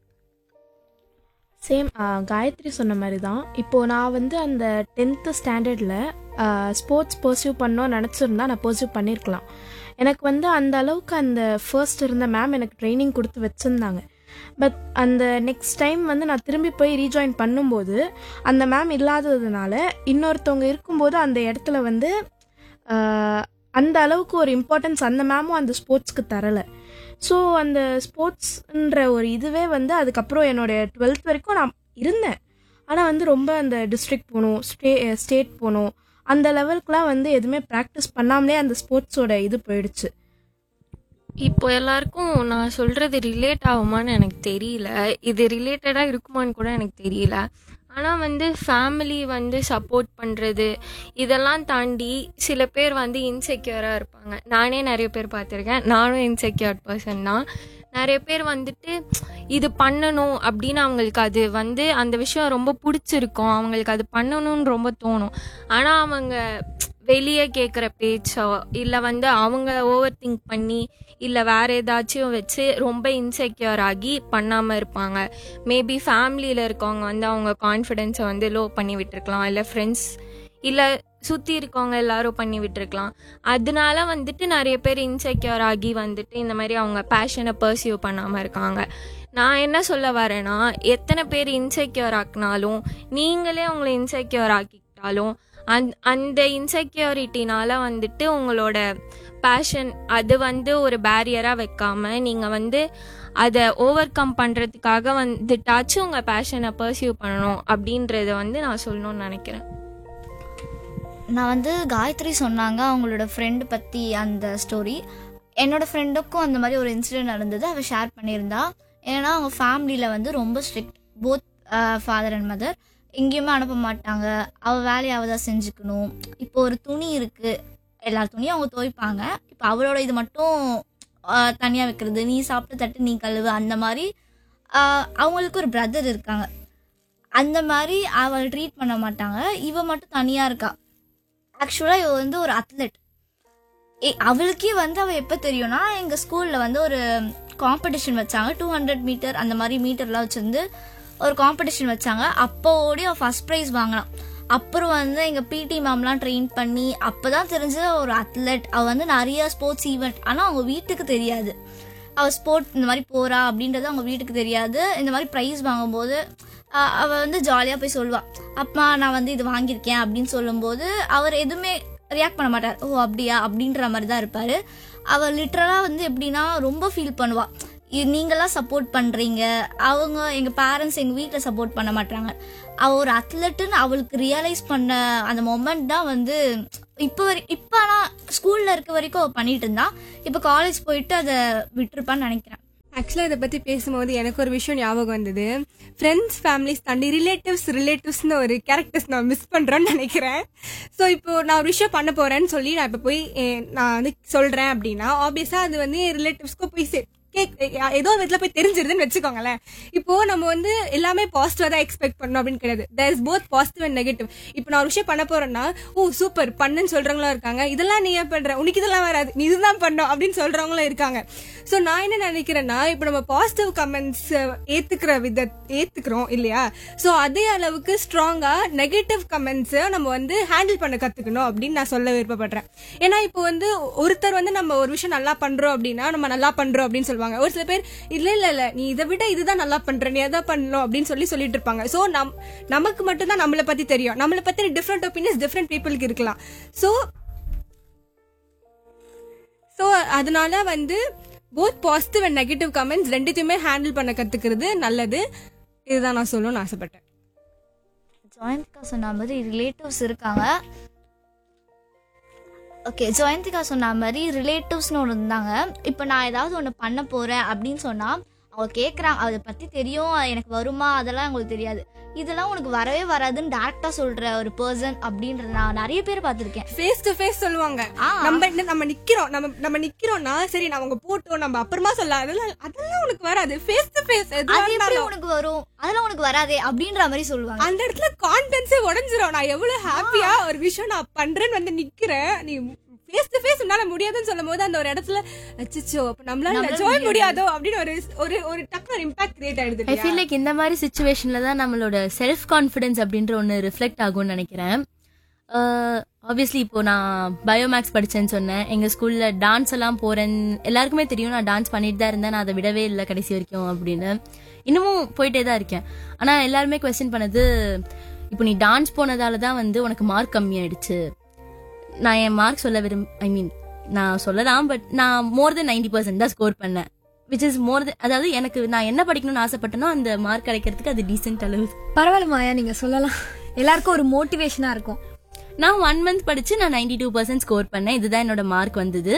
சேம் காயத்ரி சொன்ன மாதிரி தான் இப்போது நான் வந்து அந்த டென்த்து ஸ்டாண்டர்டில் ஸ்போர்ட்ஸ் பர்சியூ பண்ணோன்னு நினச்சிருந்தா நான் பர்சியூ பண்ணியிருக்கலாம் எனக்கு வந்து அந்த அளவுக்கு அந்த ஃபர்ஸ்ட் இருந்த மேம் எனக்கு ட்ரைனிங் கொடுத்து வச்சுருந்தாங்க பட் அந்த நெக்ஸ்ட் டைம் வந்து நான் திரும்பி போய் ரீஜாயின் பண்ணும்போது அந்த மேம் இல்லாததுனால இன்னொருத்தவங்க இருக்கும்போது அந்த இடத்துல வந்து ஆஹ், அந்த அளவுக்கு ஒரு இம்பார்ட்டன்ஸ் அந்த மேமும் அந்த ஸ்போர்ட்ஸ்க்கு தரலை ஸோ அந்த ஸ்போர்ட்ஸ்ன்ற ஒரு இதுவே வந்து அதுக்கப்புறம் என்னோட டுவெல்த் வரைக்கும் நான் இருந்தேன் ஆனால் வந்து ரொம்ப அந்த டிஸ்ட்ரிக்ட் போகணும் ஸ்டே ஸ்டேட் போகணும் அந்த லெவலுக்குலாம் வந்து எதுவுமே ப்ராக்டிஸ் பண்ணாமலே அந்த ஸ்போர்ட்ஸோட இது போயிடுச்சு இப்போ எல்லாருக்கும் நான் சொல்றது ரிலேட் ஆகுமான்னு எனக்கு தெரியல இது ரிலேட்டடா இருக்குமான்னு கூட எனக்கு தெரியல ஆனால் வந்து ஃபேமிலி வந்து சப்போர்ட் பண்ணுறது இதெல்லாம் தாண்டி சில பேர் வந்து இன்செக்யூராக இருப்பாங்க நானே நிறைய பேர் பார்த்துருக்கேன் நானும் இன்செக்யூர்ட் பர்சன் தான் நிறைய பேர் வந்துட்டு இது பண்ணணும் அப்படின்னு அவங்களுக்கு அது வந்து அந்த விஷயம் ரொம்ப பிடிச்சிருக்கும் அவங்களுக்கு அது பண்ணணும்னு ரொம்ப தோணும் ஆனால் அவங்க வெளியே கேட்குற பேச்சோ இல்லை வந்து அவங்க ஓவர் திங்க் பண்ணி இல்லை வேற ஏதாச்சும் வச்சு ரொம்ப இன்செக்யூர் ஆகி பண்ணாமல் இருப்பாங்க மேபி ஃபேமிலியில் இருக்கவங்க வந்து அவங்க கான்ஃபிடென்ஸை வந்து லோ பண்ணி விட்டுருக்கலாம் இல்லை ஃப்ரெண்ட்ஸ் இல்லை சுற்றி இருக்கவங்க எல்லாரும் பண்ணி விட்டுருக்கலாம் அதனால வந்துட்டு நிறைய பேர் இன்செக்யூர் ஆகி வந்துட்டு இந்த மாதிரி அவங்க பேஷனை பர்சியூ பண்ணாமல் இருக்காங்க நான் என்ன சொல்ல வரேன்னா எத்தனை பேர் இன்செக்யூர் ஆக்கினாலும் நீங்களே உங்களை இன்செக்யூர் ஆக்கிக்கிட்டாலும் அந் அந்த இன்செக்யூரிட்டினால வந்துட்டு உங்களோட பேஷன் அது வந்து ஒரு பேரியராக வைக்காம நீங்கள் வந்து அதை ஓவர் கம் பண்ணுறதுக்காக வந்துட்டாச்சும் உங்கள் பேஷனை பர்சியூ பண்ணணும் அப்படின்றத வந்து நான் சொல்லணும்னு நினைக்கிறேன் நான் வந்து காயத்ரி சொன்னாங்க அவங்களோட ஃப்ரெண்டு பற்றி அந்த ஸ்டோரி என்னோட ஃப்ரெண்டுக்கும் அந்த மாதிரி ஒரு இன்சிடென்ட் நடந்தது அவள் ஷேர் பண்ணியிருந்தா ஏன்னா அவங்க ஃபேமிலியில் வந்து ரொம்ப strict both father and mother எங்கேயுமே அனுப்ப மாட்டாங்க அவள் வேலையை அவள் தான் செஞ்சுக்கணும் இப்போ ஒரு துணி இருக்குது எல்லா துணியும் அவங்க துவைப்பாங்க இப்போ அவளோட இது மட்டும் தனியாக வைக்கிறது நீ சாப்பிட்ட தட்டு நீ கழுவு அந்த மாதிரி ஆஹ், அவங்களுக்கு ஒரு பிரதர் இருக்காங்க அந்த மாதிரி அவள் ட்ரீட் பண்ண மாட்டாங்க இவ மட்டும் தனியாக இருக்கா ஆக்சுவலாக இவ வந்து ஒரு அத்லெட் அவளுக்கே வந்து அவள் எப்போ தெரியும்னா எங்கள் ஸ்கூலில் வந்து ஒரு காம்படிஷன் வச்சாங்க டூ ஹண்ட்ரட் மீட்டர் அந்த மாதிரி மீட்டர்லாம் வச்சிருந்து ஒரு காம்படிஷன் வச்சாங்க அப்போ ஓடி அவள் ஃபர்ஸ்ட் ப்ரைஸ் வாங்கினான் அப்புறம் வந்து எங்கள் பிடி மேம்லாம் ட்ரெயின் பண்ணி அப்போ தான் தெரிஞ்சது ஒரு அத்லெட் அவள் வந்து நிறைய ஸ்போர்ட்ஸ் ஈவெண்ட் ஆனால் அவங்க வீட்டுக்கு தெரியாது அவள் ஸ்போர்ட் இந்த மாதிரி போறா அப்படின்றது அவங்க வீட்டுக்கு தெரியாது இந்த மாதிரி ப்ரைஸ் வாங்கும்போது அஹ் அவ வந்து ஜாலியாக போய் சொல்லுவா அப்பா நான் வந்து இது வாங்கியிருக்கேன் அப்படின்னு சொல்லும்போது அவர் எதுவுமே ரியாக்ட் பண்ண மாட்டார் ஓ அப்படியா அப்படின்ற மாதிரி தான் இருப்பார் அவள் லிட்ரலாக வந்து எப்படின்னா ரொம்ப ஃபீல் பண்ணுவா இ- நீங்களாம் சப்போர்ட் பண்ணுறீங்க அவங்க எங்கள் பேரண்ட்ஸ் எங்கள் வீட்டில் சப்போர்ட் பண்ண மாட்டாங்க அவள் ஒரு அத்லட்டுன்னு அவளுக்கு ரியலைஸ் பண்ண அந்த மொமெண்ட் தான் வந்து இப்போ வரை இப்போ ஆனால் ஸ்கூலில் இருக்க வரைக்கும் அவள் பண்ணிட்டு இருந்தா இப்போ காலேஜ் போயிட்டு அதை விட்டுருப்பான்னு நினைக்கிறேன் ஆக்சுவலாக இதை பற்றி பேசும்போது எனக்கு ஒரு விஷயம் ஞாபகம் வந்தது ஃப்ரெண்ட்ஸ் ஃபேமிலிஸ் தாண்டி ரிலேட்டிவ்ஸ் ரிலேட்டிவ்ஸ்னு ஒரு கேரக்டர்ஸ் நான் மிஸ் பண்ணுறேன்னு நினைக்கிறேன் ஸோ இப்போ நான் ஒரு விஷயம் பண்ண போகிறேன்னு சொல்லி நான் இப்போ போய் eh, நான் வந்து சொல்கிறேன் அப்படின்னா ஆப்வியஸாக அது வந்து ரிலேட்டிவ்ஸ்க்கு போய் சே கேக் ஏதோ ஒரு விதத்தில் போய் தெரிஞ்சிருதுன்னு வச்சுக்கோங்களேன் இப்போ நம்ம வந்து எல்லாமே பாசிட்டிவாக தான் எக்ஸ்பெக்ட் பண்ணணும் அப்படின்னு கிடையாது there is both positive and negative இப்போ நான் ஒரு விஷயம் பண்ண போறேன்னா ஓ சூப்பர் பண்ணுன்னு சொல்றவங்களும் இருக்காங்க இதெல்லாம் நீ ஏன் பண்ற உனக்கு இதெல்லாம் வராது நீ இதுதான் பண்ணும் அப்படின்னு சொல்றவங்களும் இருக்காங்க ஸோ நான் என்ன நினைக்கிறேன்னா இப்போ நம்ம பாசிட்டிவ் கமெண்ட்ஸ் ஏத்துக்கிற வித ஏத்துக்கிறோம் இல்லையா ஸோ அதே அளவுக்கு ஸ்ட்ராங்கா நெகட்டிவ் கமெண்ட்ஸை நம்ம வந்து ஹேண்டில் பண்ண கத்துக்கணும் அப்படின்னு நான் சொல்ல விருப்பப்படுறேன் ஏன்னா இப்போ வந்து ஒருத்தர் வந்து நம்ம ஒரு விஷயம் நல்லா பண்றோம் அப்படின்னா நம்ம நல்லா பண்றோம் அப்படின்னு சொல்லுவாங்க ஒரு சில பேர் இல்ல இல்ல இல்ல நீ இதை விட இதுதான் நல்லா பண்ற நீ எதை பண்ணணும் அப்படின்னு சொல்லி சொல்லிட்டு இருப்பாங்க ஸோ நம் நமக்கு மட்டும் தான் நம்மளை பத்தி தெரியும் நம்மளை பத்தி டிஃப்ரெண்ட் ஒப்பீனியன்ஸ் டிஃப்ரெண்ட் பீப்புளுக்கு இருக்கலாம் ஸோ ஸோ அதனால வந்து both positive and negative comments ரெண்டுத்தையுமே ஹேண்டில் பண்ண கத்துக்கிறது நல்லது இதுதான் நான் சொல்லணும்னு ஆசைப்பட்டேன் ஜெயந்திகா சொன்ன மாதிரி ரிலேட்டிவ்ஸ் இருக்காங்க ஓகே ஜெயந்திகா சொன்ன மாதிரி ரிலேட்டிவ்ஸ்னு ஒன்று இருந்தாங்க இப்போ நான் ஏதாவது ஒன்று பண்ண போகிறேன் அப்படின்னு சொன்னால் அவங்க கேட்குறாங்க அதை பற்றி தெரியும் அது எனக்கு வருமா அதெல்லாம் அவங்களுக்கு தெரியாது இதெல்லாம் உனக்கு வரவே வராதுன்னு டேரெக்டாக சொல்கிற ஒரு பர்சன் அப்படின்றது நான் நிறைய பேர் பார்த்துருக்கேன் ஃபேஸ் டு ஃபேஸ் சொல்லுவாங்க ஆ. நம்ம என்ன- நம்ம நிக்கிறோம் நம்ம நம்ம நிக்கிறோம்னா சரி நான் அவங்க போட்டோம் நம்ம அப்புறமா சொல்லலாம் அதெல்லாம் அதெல்லாம் உனக்கு வராது ஃபேஸ் டு ஃபேஸ் அது எப்படி உனக்கு வரும் அதெல்லாம் உனக்கு வராதே அப்படின்ற மாதிரி சொல்லுவாங்க அந்த இடத்துல கான்பிடன்ஸே உடஞ்சிரும் நான் எவ்வளவு ஹாப்பியா ஒரு விஷயம் நான் பண்றேன்னு வந்து நிக்கிறேன் நீ ஃபேஸ் டு ஃபேஸ் உன்னால முடியாதுன்னு சொல்லும் போது அந்த ஒரு இடத்துல அச்சச்சோ அப்ப நம்மளால நம்மளால நிஜமே முடியாது. முடியாதோ அப்படின்னு ஒரு ஒரு ஒரு டக்கு ஒரு இம்பாக்ட் கிரியேட் ஆயிடுது ஐ இல்லையா? ஃபீல் லைக் இந்த மாதிரி சுச்சுவேஷன்ல தான் நம்மளோட செல்ஃப் கான்ஃபிடன்ஸ் அப்படின்ற ஒன்று ரிஃப்ளெக்ட் ஆகும்னு நினைக்கிறேன் ஆப்வியஸ்லி இப்போ நான் பயோமேக்ஸ் படிச்சேன்னு சொன்னேன் எங்க ஸ்கூல்ல டான்ஸ் எல்லாம் போறேன் எல்லாருக்குமே தெரியும் நான் டான்ஸ் பண்ணிட்டு தான் இருந்தேன் நான் அதை விடவே இல்லை கடைசி வரைக்கும் அப்படின்னு இன்னமும் போயிட்டே தான் இருக்கேன் ஆனா எல்லாருமே கொஸ்டின் பண்ணது இப்போ நீ டான்ஸ் போனதால தான் வந்து உனக்கு மார்க் கம்மியாயிடுச்சு நான் என் மார்க் சொல்ல விரும் ஐ மீன் நான் சொல்லலாம் பட் நான் மோர் தென் நைன்டி பர்சன்ட் தான் ஸ்கோர் பண்ணேன் விச் இஸ் மோர் அதாவது எனக்கு நான் என்ன படிக்கணும்னு ஆசைப்பட்டனோ அந்த மார்க் கிடைக்கிறதுக்கு அது டீசென்ட் அளவு பரவாயில்ல மாயா நீங்க சொல்லலாம் எல்லாருக்கும் ஒரு மோட்டிவேஷனா இருக்கும் நான் ஒன் மந்த் படிச்சு நான் நைன்டி டூ பர்சன்ட் ஸ்கோர் பண்ணேன் இதுதான் என்னோட மார்க் வந்தது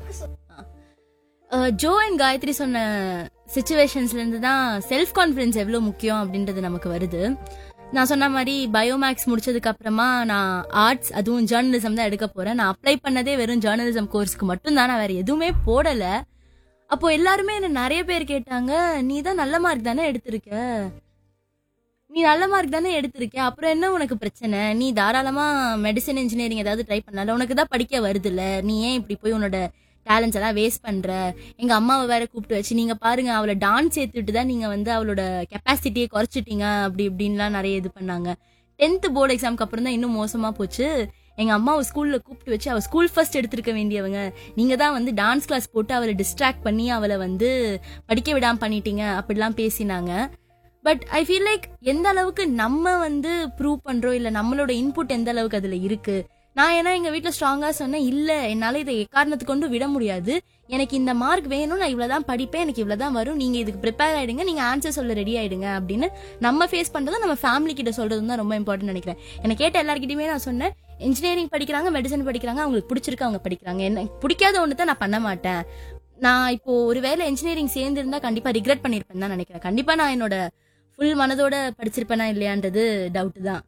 அஹ், ஜோ அண்ட் காயத்ரி சொன்ன சுச்சுவேஷன்ஸ்ல இருந்து தான் செல்ஃப் கான்ஃபிடன்ஸ் எவ்வளவு முக்கியம் அப்படின்றது நமக்கு வருது நான் சொன்ன மாதிரி பயோமேக்ஸ் முடிச்சதுக்கு அப்புறமா நான் ஆர்ட்ஸ் அதுவும் ஜேர்னலிசம் தான் எடுக்க போறேன் நான் அப்ளை பண்ணதே வெறும் ஜேர்னலிசம் கோர்ஸ்க்கு மட்டும் தான் நான் வேற எதுவுமே போடல அப்போ எல்லாருமே என்ன நிறைய பேர் கேட்டாங்க நீ தான் நல்ல மார்க் தானே எடுத்திருக்க நீ நல்ல மார்க் தானே எடுத்திருக்க அப்புறம் என்ன உனக்கு பிரச்சனை நீ தாராளமா மெடிசன் இன்ஜினியரிங் ஏதாவது ட்ரை பண்ணல உனக்கு தான் படிக்க வருதுல்ல நீ ஏன் இப்படி போய் உன்னோட டேலண்ட்ஸ் எல்லாம் வேஸ்ட் பண்ற எங்க அம்மாவை வேற கூப்பிட்டு வச்சு நீங்க பாருங்க அவளை டான்ஸ் சேர்த்துட்டு தான் நீங்க வந்து அவளோட கெப்பாசிட்டியை குறைச்சிட்டீங்க அப்படி இப்படின்லாம் நிறைய இது பண்ணாங்க டென்த் போர்டு எக்ஸாம்க்கு அப்புறம் தான் இன்னும் மோசமா போச்சு எங்க அம்மாவை ஸ்கூல்ல கூப்பிட்டு வச்சு அவ ஸ்கூல் ஃபர்ஸ்ட் எடுத்திருக்க வேண்டியவங்க நீங்க தான் வந்து டான்ஸ் கிளாஸ் போட்டு அவளை டிஸ்ட்ராக்ட் பண்ணி அவளை வந்து படிக்க விடாம பண்ணிட்டீங்க அப்படிலாம் பேசினாங்க பட் ஐ ஃபீல் லைக் எந்த அளவுக்கு நம்ம வந்து ப்ரூவ் பண்றோம் இல்ல நம்மளோட இன்புட் எந்த அளவுக்கு அதுல இருக்கு நான் ஏன்னா எங்க வீட்ல ஸ்ட்ராங்கா சொன்னேன் இல்ல என்னால இதை எக்காரணத்து கொண்டு விட முடியாது எனக்கு இந்த மார்க் வேணும் நான் இவ்வளவுதான் படிப்பேன் எனக்கு இவ்வளவுதான் வரும் நீங்க இதுக்கு ப்ரிப்பேர் ஆயிடுங்க நீங்க ஆன்சர் சொல்ல ரெடி ஆயிடுங்க அப்படின்னு நம்ம ஃபேஸ் பண்றதும் நம்ம ஃபேமிலி கிட்ட சொல்றதும் தான் ரொம்ப இம்பார்ட்டன் நினைக்கிறேன் எனக்கு கேட்ட எல்லாருக்கிட்டையுமே நான் சொன்னேன் இன்ஜினியரிங் படிக்கிறாங்க மெடிசன் படிக்கிறாங்க அவங்களுக்கு பிடிச்சிருக்கு அவங்க படிக்கிறாங்க எனக்கு பிடிக்காத ஒன்று தான் நான் பண்ண மாட்டேன் நான் இப்போ ஒருவேளை இன்ஜினியரிங் சேர்ந்திருந்தா கண்டிப்பா ரிக்ரெட் பண்ணிருப்பேன் தான் நினைக்கிறேன் கண்டிப்பா நான் என்னோட ஃபுல் மனதோட படிச்சிருப்பேனா இல்லையான்றது டவுட் தான்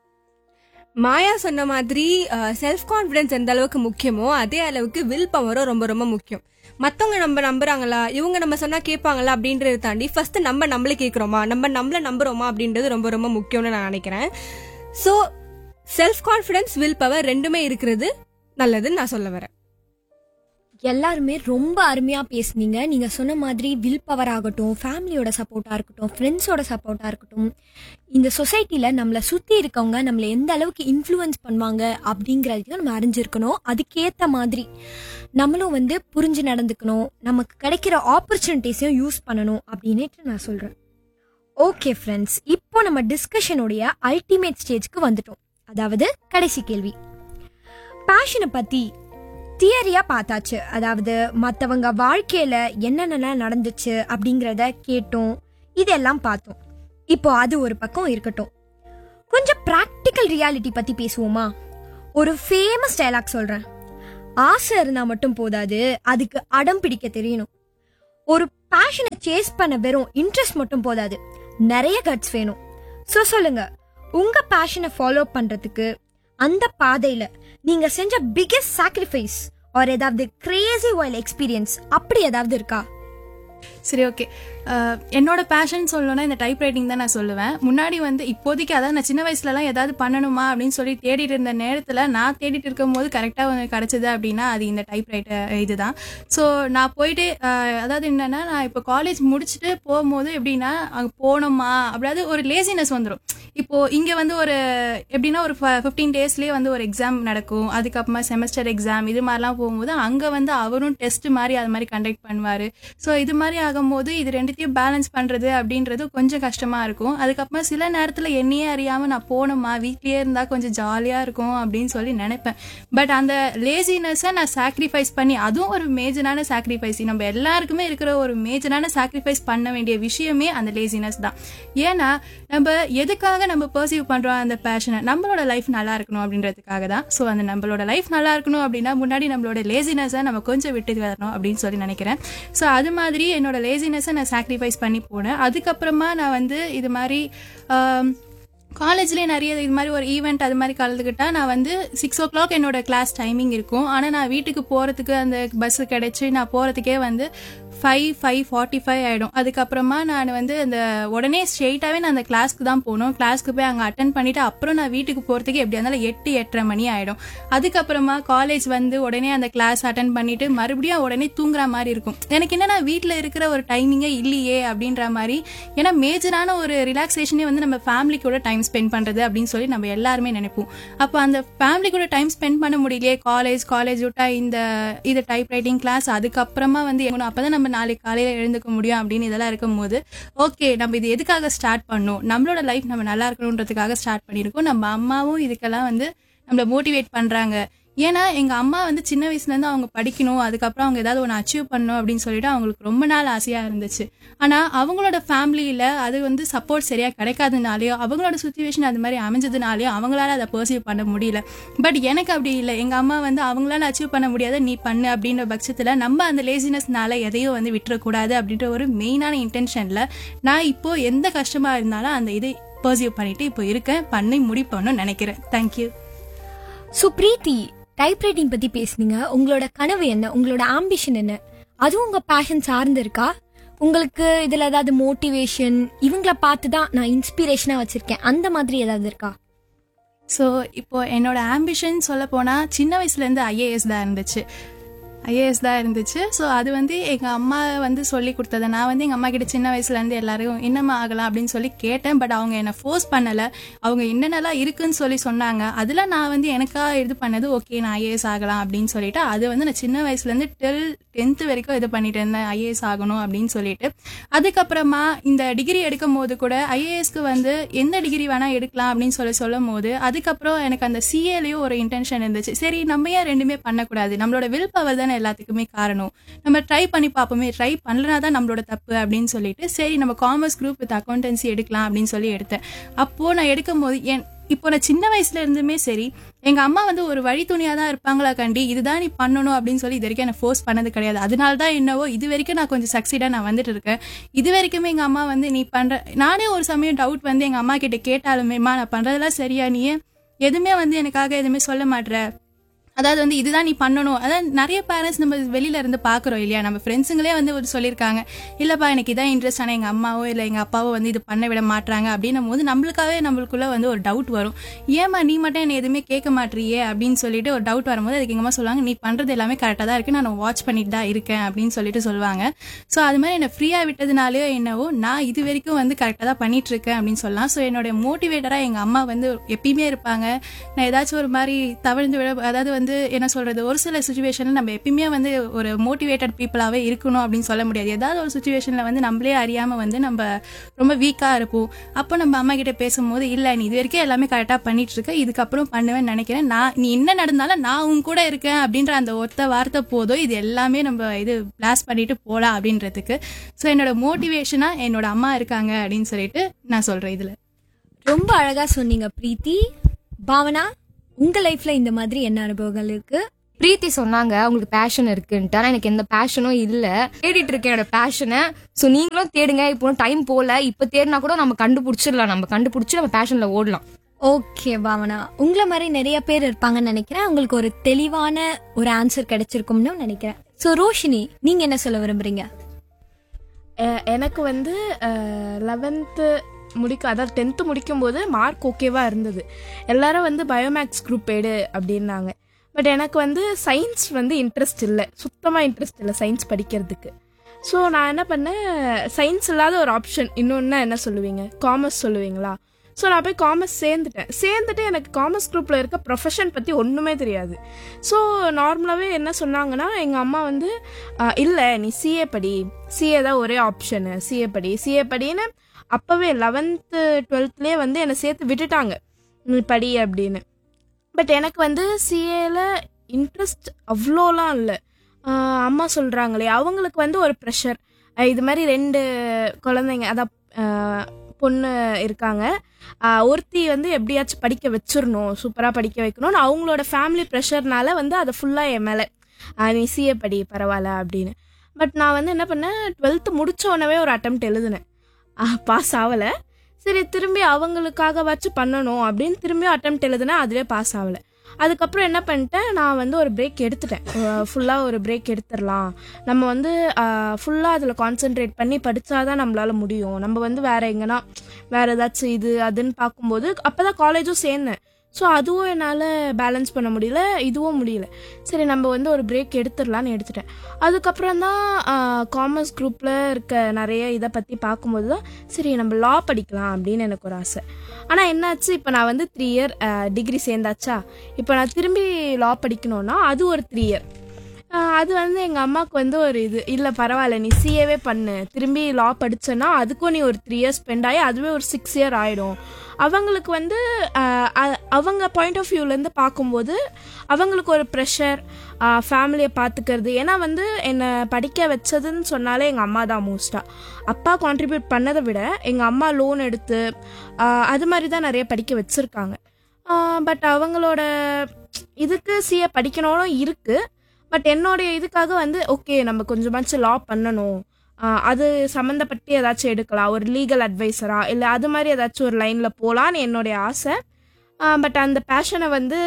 மாயா சொன்ன மாதிரி செல்ஃப் கான்ஃபிடன்ஸ் எந்த அளவுக்கு முக்கியமோ அதே அளவுக்கு வில் பவரும் ரொம்ப ரொம்ப முக்கியம் மத்தவங்க நம்ம நம்புறாங்களா இவங்க நம்ம சொன்னா கேட்பாங்களா அப்படின்றத தாண்டி ஃபர்ஸ்ட் நம்ம நம்மளே கேட்குறோமா நம்ம நம்மள நம்புறோமா அப்படின்றது ரொம்ப ரொம்ப முக்கியம்னு நான் நினைக்கிறேன் so self confidence will power ரெண்டுமே இருக்கிறது நல்லதுன்னு நான் சொல்ல வரேன் எல்லாருமே ரொம்ப அருமையா பேசுனீங்க நீங்க சொன்ன மாதிரி வில் பவர் ஆகட்டும் ஃபேமிலியோட சப்போர்ட்டா இருக்கட்டும் ஃப்ரெண்ட்ஸோட சப்போர்ட்டா இருக்கட்டும் இந்த சொசைட்டில நம்மளை சுத்தி இருக்கவங்க நம்மளை எந்த அளவுக்கு இன்ஃப்ளூயன்ஸ் பண்ணுவாங்க அப்படிங்கறதையும் நம்ம அறிஞ்சிருக்கணும் அதுக்கேத்த மாதிரி நம்மளும் வந்து புரிஞ்சு நடந்துக்கணும் நமக்கு கிடைக்கிற ஆப்பர்ச்சுனிட்டிஸையும் யூஸ் பண்ணணும் அப்படின்னுட்டு நான் சொல்றேன் ஓகே ஃப்ரெண்ட்ஸ் இப்போ நம்ம டிஸ்கஷனுடைய அல்டிமேட் ஸ்டேஜ்க்கு வந்துட்டோம் அதாவது கடைசி கேள்வி பேஷனை பத்தி தியரியா பார்த்தாச்சு அதாவது மற்றவங்க வாழ்க்கையில என்னென்னலாம் நடந்துச்சு அப்படிங்கிறத கேட்டோம் இதெல்லாம் பார்த்தோம் இப்போ அது ஒரு பக்கம் இருக்கட்டும் கொஞ்சம் ப்ராக்டிக்கல் ரியாலிட்டி பத்தி பேசுவோமா ஒரு ஃபேமஸ் டைலாக் சொல்றேன் ஆசை இருந்தா மட்டும் போதாது அதுக்கு அடம் பிடிக்க தெரியணும் ஒரு பேஷனை சேஸ் பண்ண வெறும் இன்ட்ரெஸ்ட் மட்டும் போதாது நிறைய கட்ஸ் வேணும் ஸோ சொல்லுங்க உங்க பேஷனை ஃபாலோ பண்றதுக்கு அந்த பாதையில நீங்க செஞ்ச பிக்கெஸ்ட் சாக்ரிஃபைஸ் ஆர் ஏதாவது கிரேசி வைல் எக்ஸ்பீரியன்ஸ் அப்படி ஏதாவது இருக்கா சரி ஓகே என்னோட பேஷன் சொல்லணும்னா இந்த டைப் ரைட்டிங் தான் நான் சொல்லுவேன் முன்னாடி வந்து இப்போதைக்கு அதாவது நான் சின்ன வயசுலலாம் ஏதாவது பண்ணணுமா அப்படின்னு சொல்லி தேடிட்டு இருந்த நேரத்தில் நான் தேடிட்டு இருக்கும் போது கரெக்டாக கிடச்சிது அப்படின்னா அது இந்த டைப் ரைட்டர் இதுதான் ஸோ நான் போயிட்டு அஹ், அதாவது என்னன்னா நான் இப்போ காலேஜ் முடிச்சுட்டு போகும்போது எப்படின்னா அங்கே போனோமா அப்படியாவது ஒரு லேசினஸ் வந்துடும் இப்போ இங்கே வந்து ஒரு எப்படின்னா ஒரு ஃபிஃப்டீன் டேஸ்லேயே வந்து ஒரு எக்ஸாம் நடக்கும் அதுக்கப்புறமா செமஸ்டர் எக்ஸாம் இது மாதிரிலாம் போகும்போது அங்கே வந்து அவரும் டெஸ்ட் மாதிரி அது மாதிரி கண்டக்ட் பண்ணுவார் ஸோ இது மாதிரி ஆகும்போது இது ரெண்டுத்தையும் பேலன்ஸ் பண்ணுறது அப்படின்றது கொஞ்சம் கஷ்டமாக இருக்கும் அதுக்கப்புறமா சில நேரத்தில் என்னையே அறியாமல் நான் போனோமா வீட்லேயே இருந்தால் கொஞ்சம் ஜாலியாக இருக்கும் அப்படின்னு சொல்லி நினைப்பேன் பட் அந்த லேசினஸை நான் சாக்ரிஃபைஸ் பண்ணி அதுவும் ஒரு மேஜரான சாக்ரிஃபைஸ் நம்ம எல்லாருக்குமே இருக்கிற ஒரு மேஜரான சாக்ரிஃபைஸ் பண்ண வேண்டிய விஷயமே அந்த லேசினஸ் தான் ஏன்னா நம்ம எதுக்காக நம்ம பர்சீவ் பண்ணுறோம் அந்த பேஷனை நம்மளோட லைஃப் நல்லா இருக்கணும் அப்படின்றதுக்காக தான் ஸோ அந்த நம்மளோட லைஃப் நல்லா இருக்கணும் அப்படின்னா முன்னாடி நம்மளோட லேசினஸை நம்ம கொஞ்சம் விட்டு வரணும் அப்படின்னு சொல்லி நினைக்கிறேன் ஸோ அது மாதிரி என்னோட லேசினஸை நான் சாக்ரிஃபைஸ் பண்ணி போனேன் அதுக்கப்புறமா நான் வந்து இது மாதிரி ஆம், காலேஜ்லேயே நிறைய இது மாதிரி ஒரு ஈவெண்ட் அது மாதிரி கலந்துக்கிட்டா நான் வந்து சிக்ஸ் ஓ கிளாக் என்னோட கிளாஸ் டைமிங் இருக்கும் ஆனால் நான் வீட்டுக்கு போகிறதுக்கு அந்த பஸ்ஸு கிடைச்சி நான் போகிறதுக்கே வந்து ஃபைவ் ஃபைவ் ஃபார்ட்டி ஃபைவ் ஆகிடும் அதுக்கப்புறமா நான் வந்து அந்த உடனே ஸ்ட்ரெயிட்டாகவே நான் அந்த கிளாஸ்க்கு தான் போகணும் கிளாஸ்க்கு போய் அங்கே அட்டன் பண்ணிவிட்டு அப்புறம் நான் வீட்டுக்கு போகிறதுக்கு எப்படியா இருந்தாலும் எட்டு எட்டரை மணி ஆகிடும் அதுக்கப்புறமா காலேஜ் வந்து உடனே அந்த கிளாஸ் அட்டன் பண்ணிவிட்டு மறுபடியும் உடனே தூங்குற மாதிரி இருக்கும் எனக்கு என்னன்னா வீட்டில் இருக்கிற ஒரு டைமிங்கே இல்லையே அப்படின்ற மாதிரி ஏன்னா மேஜரான ஒரு ரிலாக்ஸேஷனே வந்து நம்ம ஃபேமிலி கூட டைம் ஸ்பெண்ட் பண்ணுறது அப்படின்னு சொல்லி நம்ம எல்லாருமே நினைப்போம் அப்போ அந்த ஃபேமிலி கூட டைம் ஸ்பெண்ட் பண்ண முடியலையே காலேஜ் காலேஜ் விட்டா இந்த இது டைப் ரைட்டிங் கிளாஸ் அதுக்கப்புறமா வந்து அப்போ தான் நம்ம நாளைக்கு காலையில் எழுந்துக்க முடியும் அப்படின்னு இதெல்லாம் இருக்கும்போது ஓகே நம்ம இது எதுக்காக ஸ்டார்ட் பண்ணோம் நம்மளோட லைஃப் நம்ம நல்லா இருக்கணுன்றதுக்காக ஸ்டார்ட் பண்ணியிருக்கோம் நம்ம அம்மாவும் இதுக்கெல்லாம் வந்து நம்மளை மோட்டிவேட் பண்ணுறாங்க ஏன்னா எங்கள் அம்மா வந்து சின்ன வயசுலேருந்து அவங்க படிக்கணும் அதுக்கப்புறம் அவங்க ஏதாவது ஒன்று அச்சீவ் பண்ணணும் அப்படின்னு சொல்லிட்டு அவங்களுக்கு ரொம்ப நாள் ஆசையாக இருந்துச்சு ஆனால் அவங்களோட ஃபேமிலியில் அது வந்து சப்போர்ட் சரியாக கிடைக்காதனாலையோ அவங்களோட சுச்சுவேஷன் அது மாதிரி அமைஞ்சதுனாலையோ அவங்களால அதை பர்சீவ் பண்ண முடியல பட் எனக்கு அப்படி இல்லை எங்கள் அம்மா வந்து அவங்களால அச்சீவ் பண்ண முடியாத நீ பண்ணு அப்படின்ற பட்சத்தில் நம்ம அந்த லேசினஸ்னால எதையும் வந்து விட்டுறக்கூடாது அப்படின்ற ஒரு மெயினான இன்டென்ஷனில் நான் இப்போ எந்த கஷ்டமாக இருந்தாலும் அந்த இதை பர்சீவ் பண்ணிட்டு இப்போ இருக்கேன் பண்ணி முடிப்போன்னு நினைக்கிறேன் தேங்க்யூ ஸோ பிரீத்தி டைப்ரைட்டிங் பத்தி பேசுனீங்க உங்களோட கனவு என்ன உங்களோட ஆம்பிஷன் என்ன அதுவும் உங்க பேஷன் சார்ந்து இருக்கா உங்களுக்கு இதுல ஏதாவது மோட்டிவேஷன் இவங்கள பார்த்து தான் நான் இன்ஸ்பிரேஷனா வச்சிருக்கேன் அந்த மாதிரி ஏதாவது இருக்கா ஸோ இப்போ என்னோட ஆம்பிஷன் சொல்ல போனால் சின்ன வயசுலேருந்து ஐஏஎஸ் தான் இருந்துச்சு ஐஏஎஸ் தான் இருந்துச்சு ஸோ அது வந்து எங்கள் அம்மா வந்து சொல்லி கொடுத்தது நான் வந்து எங்கள் அம்மா கிட்ட சின்ன வயசுலேருந்து எல்லாரும் என்னம்மா ஆகலாம் அப்படின்னு சொல்லி கேட்டேன் பட் அவங்க என்னை ஃபோர்ஸ் பண்ணலை அவங்க என்னென்னலாம் இருக்குன்னு சொல்லி சொன்னாங்க அதில் நான் வந்து எனக்காக இது பண்ணது ஓகே நான் ஐஏஎஸ் ஆகலாம் அப்படின்னு சொல்லிட்டு அது வந்து நான் சின்ன வயசுலேருந்து டெல் டென்த்து வரைக்கும் இது பண்ணிட்டு இருந்தேன் ஐஏஎஸ் ஆகணும் அப்படின்னு சொல்லிட்டு அதுக்கப்புறமா இந்த டிகிரி எடுக்கும் போது கூட ஐஏஎஸ்க்கு வந்து எந்த டிகிரி வேணால் எடுக்கலாம் அப்படின்னு சொல்லி சொல்லும் போது அதுக்கப்புறம் எனக்கு அந்த சிஏலையும் ஒரு இன்டென்ஷன் இருந்துச்சு சரி நம்ம ஏன் ரெண்டுமே பண்ணக்கூடாது நம்மளோட வில் பவர் தானே எல்லாத்துக்குமே காரணம் நம்ம ட்ரை பண்ணி பார்ப்போமே ட்ரை பண்ணலனா தான் நம்மளோட தப்பு அப்படின்னு சொல்லிட்டு சரி நம்ம காமர்ஸ் குரூப் வித் அக்கௌண்டன்சி எடுக்கலாம் அப்படின்னு சொல்லி எடுத்தேன் அப்போது நான் எடுக்கும் போது என் இப்போ நான் சின்ன வயசுல இருந்துமே சரி எங்க அம்மா வந்து ஒரு வழி துணியா தான் இருப்பாங்களா கண்டி இதுதான் நீ பண்ணணும் அப்படின்னு சொல்லி இது வரைக்கும் என்ன ஃபோர்ஸ் பண்ணது கிடையாது அதனால தான் என்னவோ இது வரைக்கும் நான் கொஞ்சம் சக்சீடா நான் வந்துட்டு இருக்கேன் இது வரைக்குமே எங்க அம்மா வந்து நீ பண்ற நானே ஒரு சமயம் டவுட் வந்து எங்க அம்மா கிட்ட கேட்டாலுமேமா நான் பண்றதெல்லாம் சரியா நீ ஏன் எதுவுமே வந்து எனக்காக எதுவுமே சொல்ல மாட்ற அதாவது வந்து இதுதான் நீ பண்ணணும் அதான் நிறைய பேரண்ட்ஸ் நம்ம வெளியில இருந்து பாக்குறோம் இல்லையா நம்ம ஃப்ரெண்ட்ஸுங்களே வந்து ஒரு சொல்லியிருக்காங்க இல்லப்பா எனக்கு இதான் இன்ட்ரெஸ்ட் ஆனால் எங்க அம்மாவோ இல்லை எங்க அப்பாவோ வந்து இது பண்ண விட மாட்றாங்க அப்படின்னும் போது நம்மளுக்காகவே நம்மளுக்குள்ள வந்து ஒரு டவுட் வரும் ஏமா நீ மட்டும் என்ன எதுவுமே கேட்க மாட்றியே அப்படின்னு சொல்லிட்டு ஒரு டவுட் வரும்போது அதுக்கு எங்க அம்மா சொல்லுவாங்க நீ பண்றது எல்லாமே கரெக்டாக தான் இருக்கு நான் வாட்ச் பண்ணிட்டு தான் இருக்கேன் அப்படின்னு சொல்லிட்டு சொல்லுவாங்க ஸோ அது மாதிரி என்ன ஃப்ரீயா விட்டதுனாலயோ என்னவோ நான் இது வரைக்கும் வந்து கரெக்டாக தான் பண்ணிட்டு இருக்கேன் அப்படின்னு சொல்லலாம் ஸோ என்னோட மோட்டிவேட்டரா எங்க அம்மா வந்து எப்பயுமே இருப்பாங்க நான் ஏதாச்சும் ஒரு மாதிரி தவிழ்ந்து விட அதாவது வந்து வந்து என்ன சொல்றது ஒரு சில சுச்சுவேஷன்ல நம்ம எப்பயுமே வந்து ஒரு மோட்டிவேட்டட் பீப்புளாவே இருக்கணும் அப்படின்னு சொல்ல முடியாது ஏதாவது ஒரு சுச்சுவேஷன்ல வந்து நம்மளே அறியாம வந்து நம்ம ரொம்ப வீக்கா இருப்போம் அப்போ நம்ம அம்மா கிட்ட பேசும்போது இல்ல நீ இது வரைக்கும் எல்லாமே கரெக்டா பண்ணிட்டு இருக்க இதுக்கப்புறம் பண்ணுவேன்னு நினைக்கிறேன் நான் நீ என்ன நடந்தாலும் நான் உன் கூட இருக்கேன் அப்படின்ற அந்த ஒத்த வார்த்தை போதும் இது எல்லாமே நம்ம இது பிளாஸ் பண்ணிட்டு போலாம் அப்படின்றதுக்கு ஸோ என்னோட மோட்டிவேஷனா என்னோட அம்மா இருக்காங்க அப்படின்னு சொல்லிட்டு நான் சொல்றேன் இதுல ரொம்ப அழகா சொன்னீங்க பிரீத்தி பாவனா உங்க லைஃப்ல இந்த மாதிரி என்ன அனுபவங்கள் இருக்கு பிரீத்தி சொன்னாங்க அவங்களுக்கு பேஷன் இருக்குன்ட்டு ஆனால் எனக்கு எந்த பேஷனும் இல்லை தேடிட்டு இருக்கேன் என்னோட பேஷனை ஸோ நீங்களும் தேடுங்க இப்போ டைம் போகல இப்போ தேடினா கூட நம்ம கண்டுபிடிச்சிடலாம் நம்ம கண்டுபிடிச்சி நம்ம பேஷனில் ஓடலாம் ஓகே பாவனா உங்களை மாதிரி நிறைய பேர் இருப்பாங்கன்னு நினைக்கிறேன் உங்களுக்கு ஒரு தெளிவான ஒரு ஆன்சர் கிடைச்சிருக்கும்னு நினைக்கிறேன் ஸோ ரோஷினி நீங்க என்ன சொல்ல விரும்புறீங்க எ- எனக்கு வந்து லெவன்த்து முடிக்க அதாவது டென்த்து முடிக்கும்போது மார்க் ஓகேவாக இருந்தது எல்லாரும் வந்து பயோமேக்ஸ் குரூப் எடு அப்படின்னாங்க பட் எனக்கு வந்து சயின்ஸ் வந்து இன்ட்ரெஸ்ட் இல்லை சுத்தமாக இன்ட்ரெஸ்ட் இல்லை சயின்ஸ் படிக்கிறதுக்கு ஸோ நான் என்ன பண்ணேன் சயின்ஸ் இல்லாத ஒரு ஆப்ஷன் இன்னொன்று என்ன சொல்லுவீங்க காமர்ஸ் சொல்லுவீங்களா ஸோ நான் போய் காமர்ஸ் சேர்ந்துட்டேன் சேர்ந்துட்டு எனக்கு காமர்ஸ் குரூப்பில் இருக்க ப்ரொஃபஷன் பற்றி ஒன்றுமே தெரியாது ஸோ நார்மலாகவே என்ன சொன்னாங்கன்னா எங்கள் அம்மா வந்து இல்லை நீ சிஏ படி சிஏ தான் ஒரே ஆப்ஷனு சிஏ படி சிஏ படின்னு அப்போவே லெவன்த்து டுவெல்த்லேயே வந்து என்னை சேர்த்து விட்டுட்டாங்க நீ படி அப்படின்னு பட் எனக்கு வந்து சிஏல இன்ட்ரெஸ்ட் அவ்வளோலாம் இல்லை அம்மா சொல்கிறாங்களே அவங்களுக்கு வந்து ஒரு ப்ரெஷர் இது மாதிரி ரெண்டு குழந்தைங்க அதான் ஆஹ், பொண்ணு இருக்காங்க ஆஹ், ஒருத்தி வந்து எப்படியாச்சும் படிக்க வச்சிடணும் சூப்பராக படிக்க வைக்கணும்னு அவங்களோட ஃபேமிலி ப்ரெஷர்னால வந்து அதை ஃபுல்லாக என் மேலே நீ சிஏ படி பரவாயில்ல அப்படின்னு பட் நான் வந்து என்ன பண்ணேன் டுவெல்த்து முடிச்ச உடனே ஒரு அட்டம் எழுதினேன் பாஸ் ஆகலை சரி திரும்பி அவங்களுக்காகவாச்சும் பண்ணணும் அப்படின்னு திரும்பி அட்டம் எழுதுனேன் அதுவே பாஸ் ஆகலை அதுக்கப்புறம் என்ன பண்ணிட்டேன் நான் வந்து ஒரு பிரேக் எடுத்துட்டேன் ஃபுல்லாக ஒரு பிரேக் எடுத்துடலாம் நம்ம வந்து ஃபுல்லாக அதில் கான்சென்ட்ரேட் பண்ணி படித்தாதான் நம்மளால முடியும் நம்ம வந்து வேற எங்கன்னா வேற ஏதாச்சும் இது அதுன்னு பார்க்கும்போது அப்போ தான் காலேஜும் சேர்ந்தேன் ஸோ அதுவும் என்னால் பேலன்ஸ் பண்ண முடியல இதுவும் முடியல சரி நம்ம வந்து ஒரு பிரேக் எடுத்துடலான்னு எடுத்துட்டேன் அதுக்கப்புறம் தான் காமர்ஸ் குரூப்பில் இருக்க நிறைய இதை பற்றி பார்க்கும்போது தான் சரி நம்ம லா படிக்கலாம் அப்படின்னு எனக்கு ஒரு ஆசை ஆனால் என்னாச்சு இப்போ நான் வந்து த்ரீ இயர் டிகிரி சேர்ந்தாச்சா இப்போ நான் திரும்பி லா படிக்கணும்னா அது ஒரு த்ரீ இயர் அது வந்து எங்கள் அம்மாவுக்கு வந்து ஒரு இது இல்லை பரவாயில்ல நீ சிஏவே பண்ணு திரும்பி லா படிச்சேன்னா அதுக்கும் நீ ஒரு த்ரீ இயர்ஸ் ஸ்பெண்ட் ஆகி அதுவே ஒரு சிக்ஸ் இயர் ஆகிடும் அவங்களுக்கு வந்து ஆஹ், அ- அவங்க பாயிண்ட் ஆஃப் வியூலேருந்து பார்க்கும்போது அவங்களுக்கு ஒரு ப்ரெஷர் ஃபேமிலியை பார்த்துக்கிறது ஏன்னா வந்து என்னை படிக்க வச்சதுன்னு சொன்னாலே எங்கள் அம்மா தான் மோஸ்ட்டாக அப்பா கான்ட்ரிபியூட் பண்ணதை விட எங்கள் அம்மா லோன் எடுத்து ஆஹ், அது மாதிரி தான் நிறைய படிக்க வச்சுருக்காங்க பட் அவங்களோட இதுக்கு சிஏ படிக்கணும்னு இருக்குது பட் என்னுடைய இதுக்காக வந்து ஓகே நம்ம கொஞ்சமாச்சும் லா பண்ணணும் ஆஹ் அது சம்மந்தப்பட்டு ஏதாச்சும் எடுக்கலாம் ஒரு லீகல் அட்வைசரா இல்லை அது மாதிரி ஏதாச்சும் ஒரு லைனில் போகலான்னு என்னுடைய ஆசை பட் அந்த பேஷனை வந்து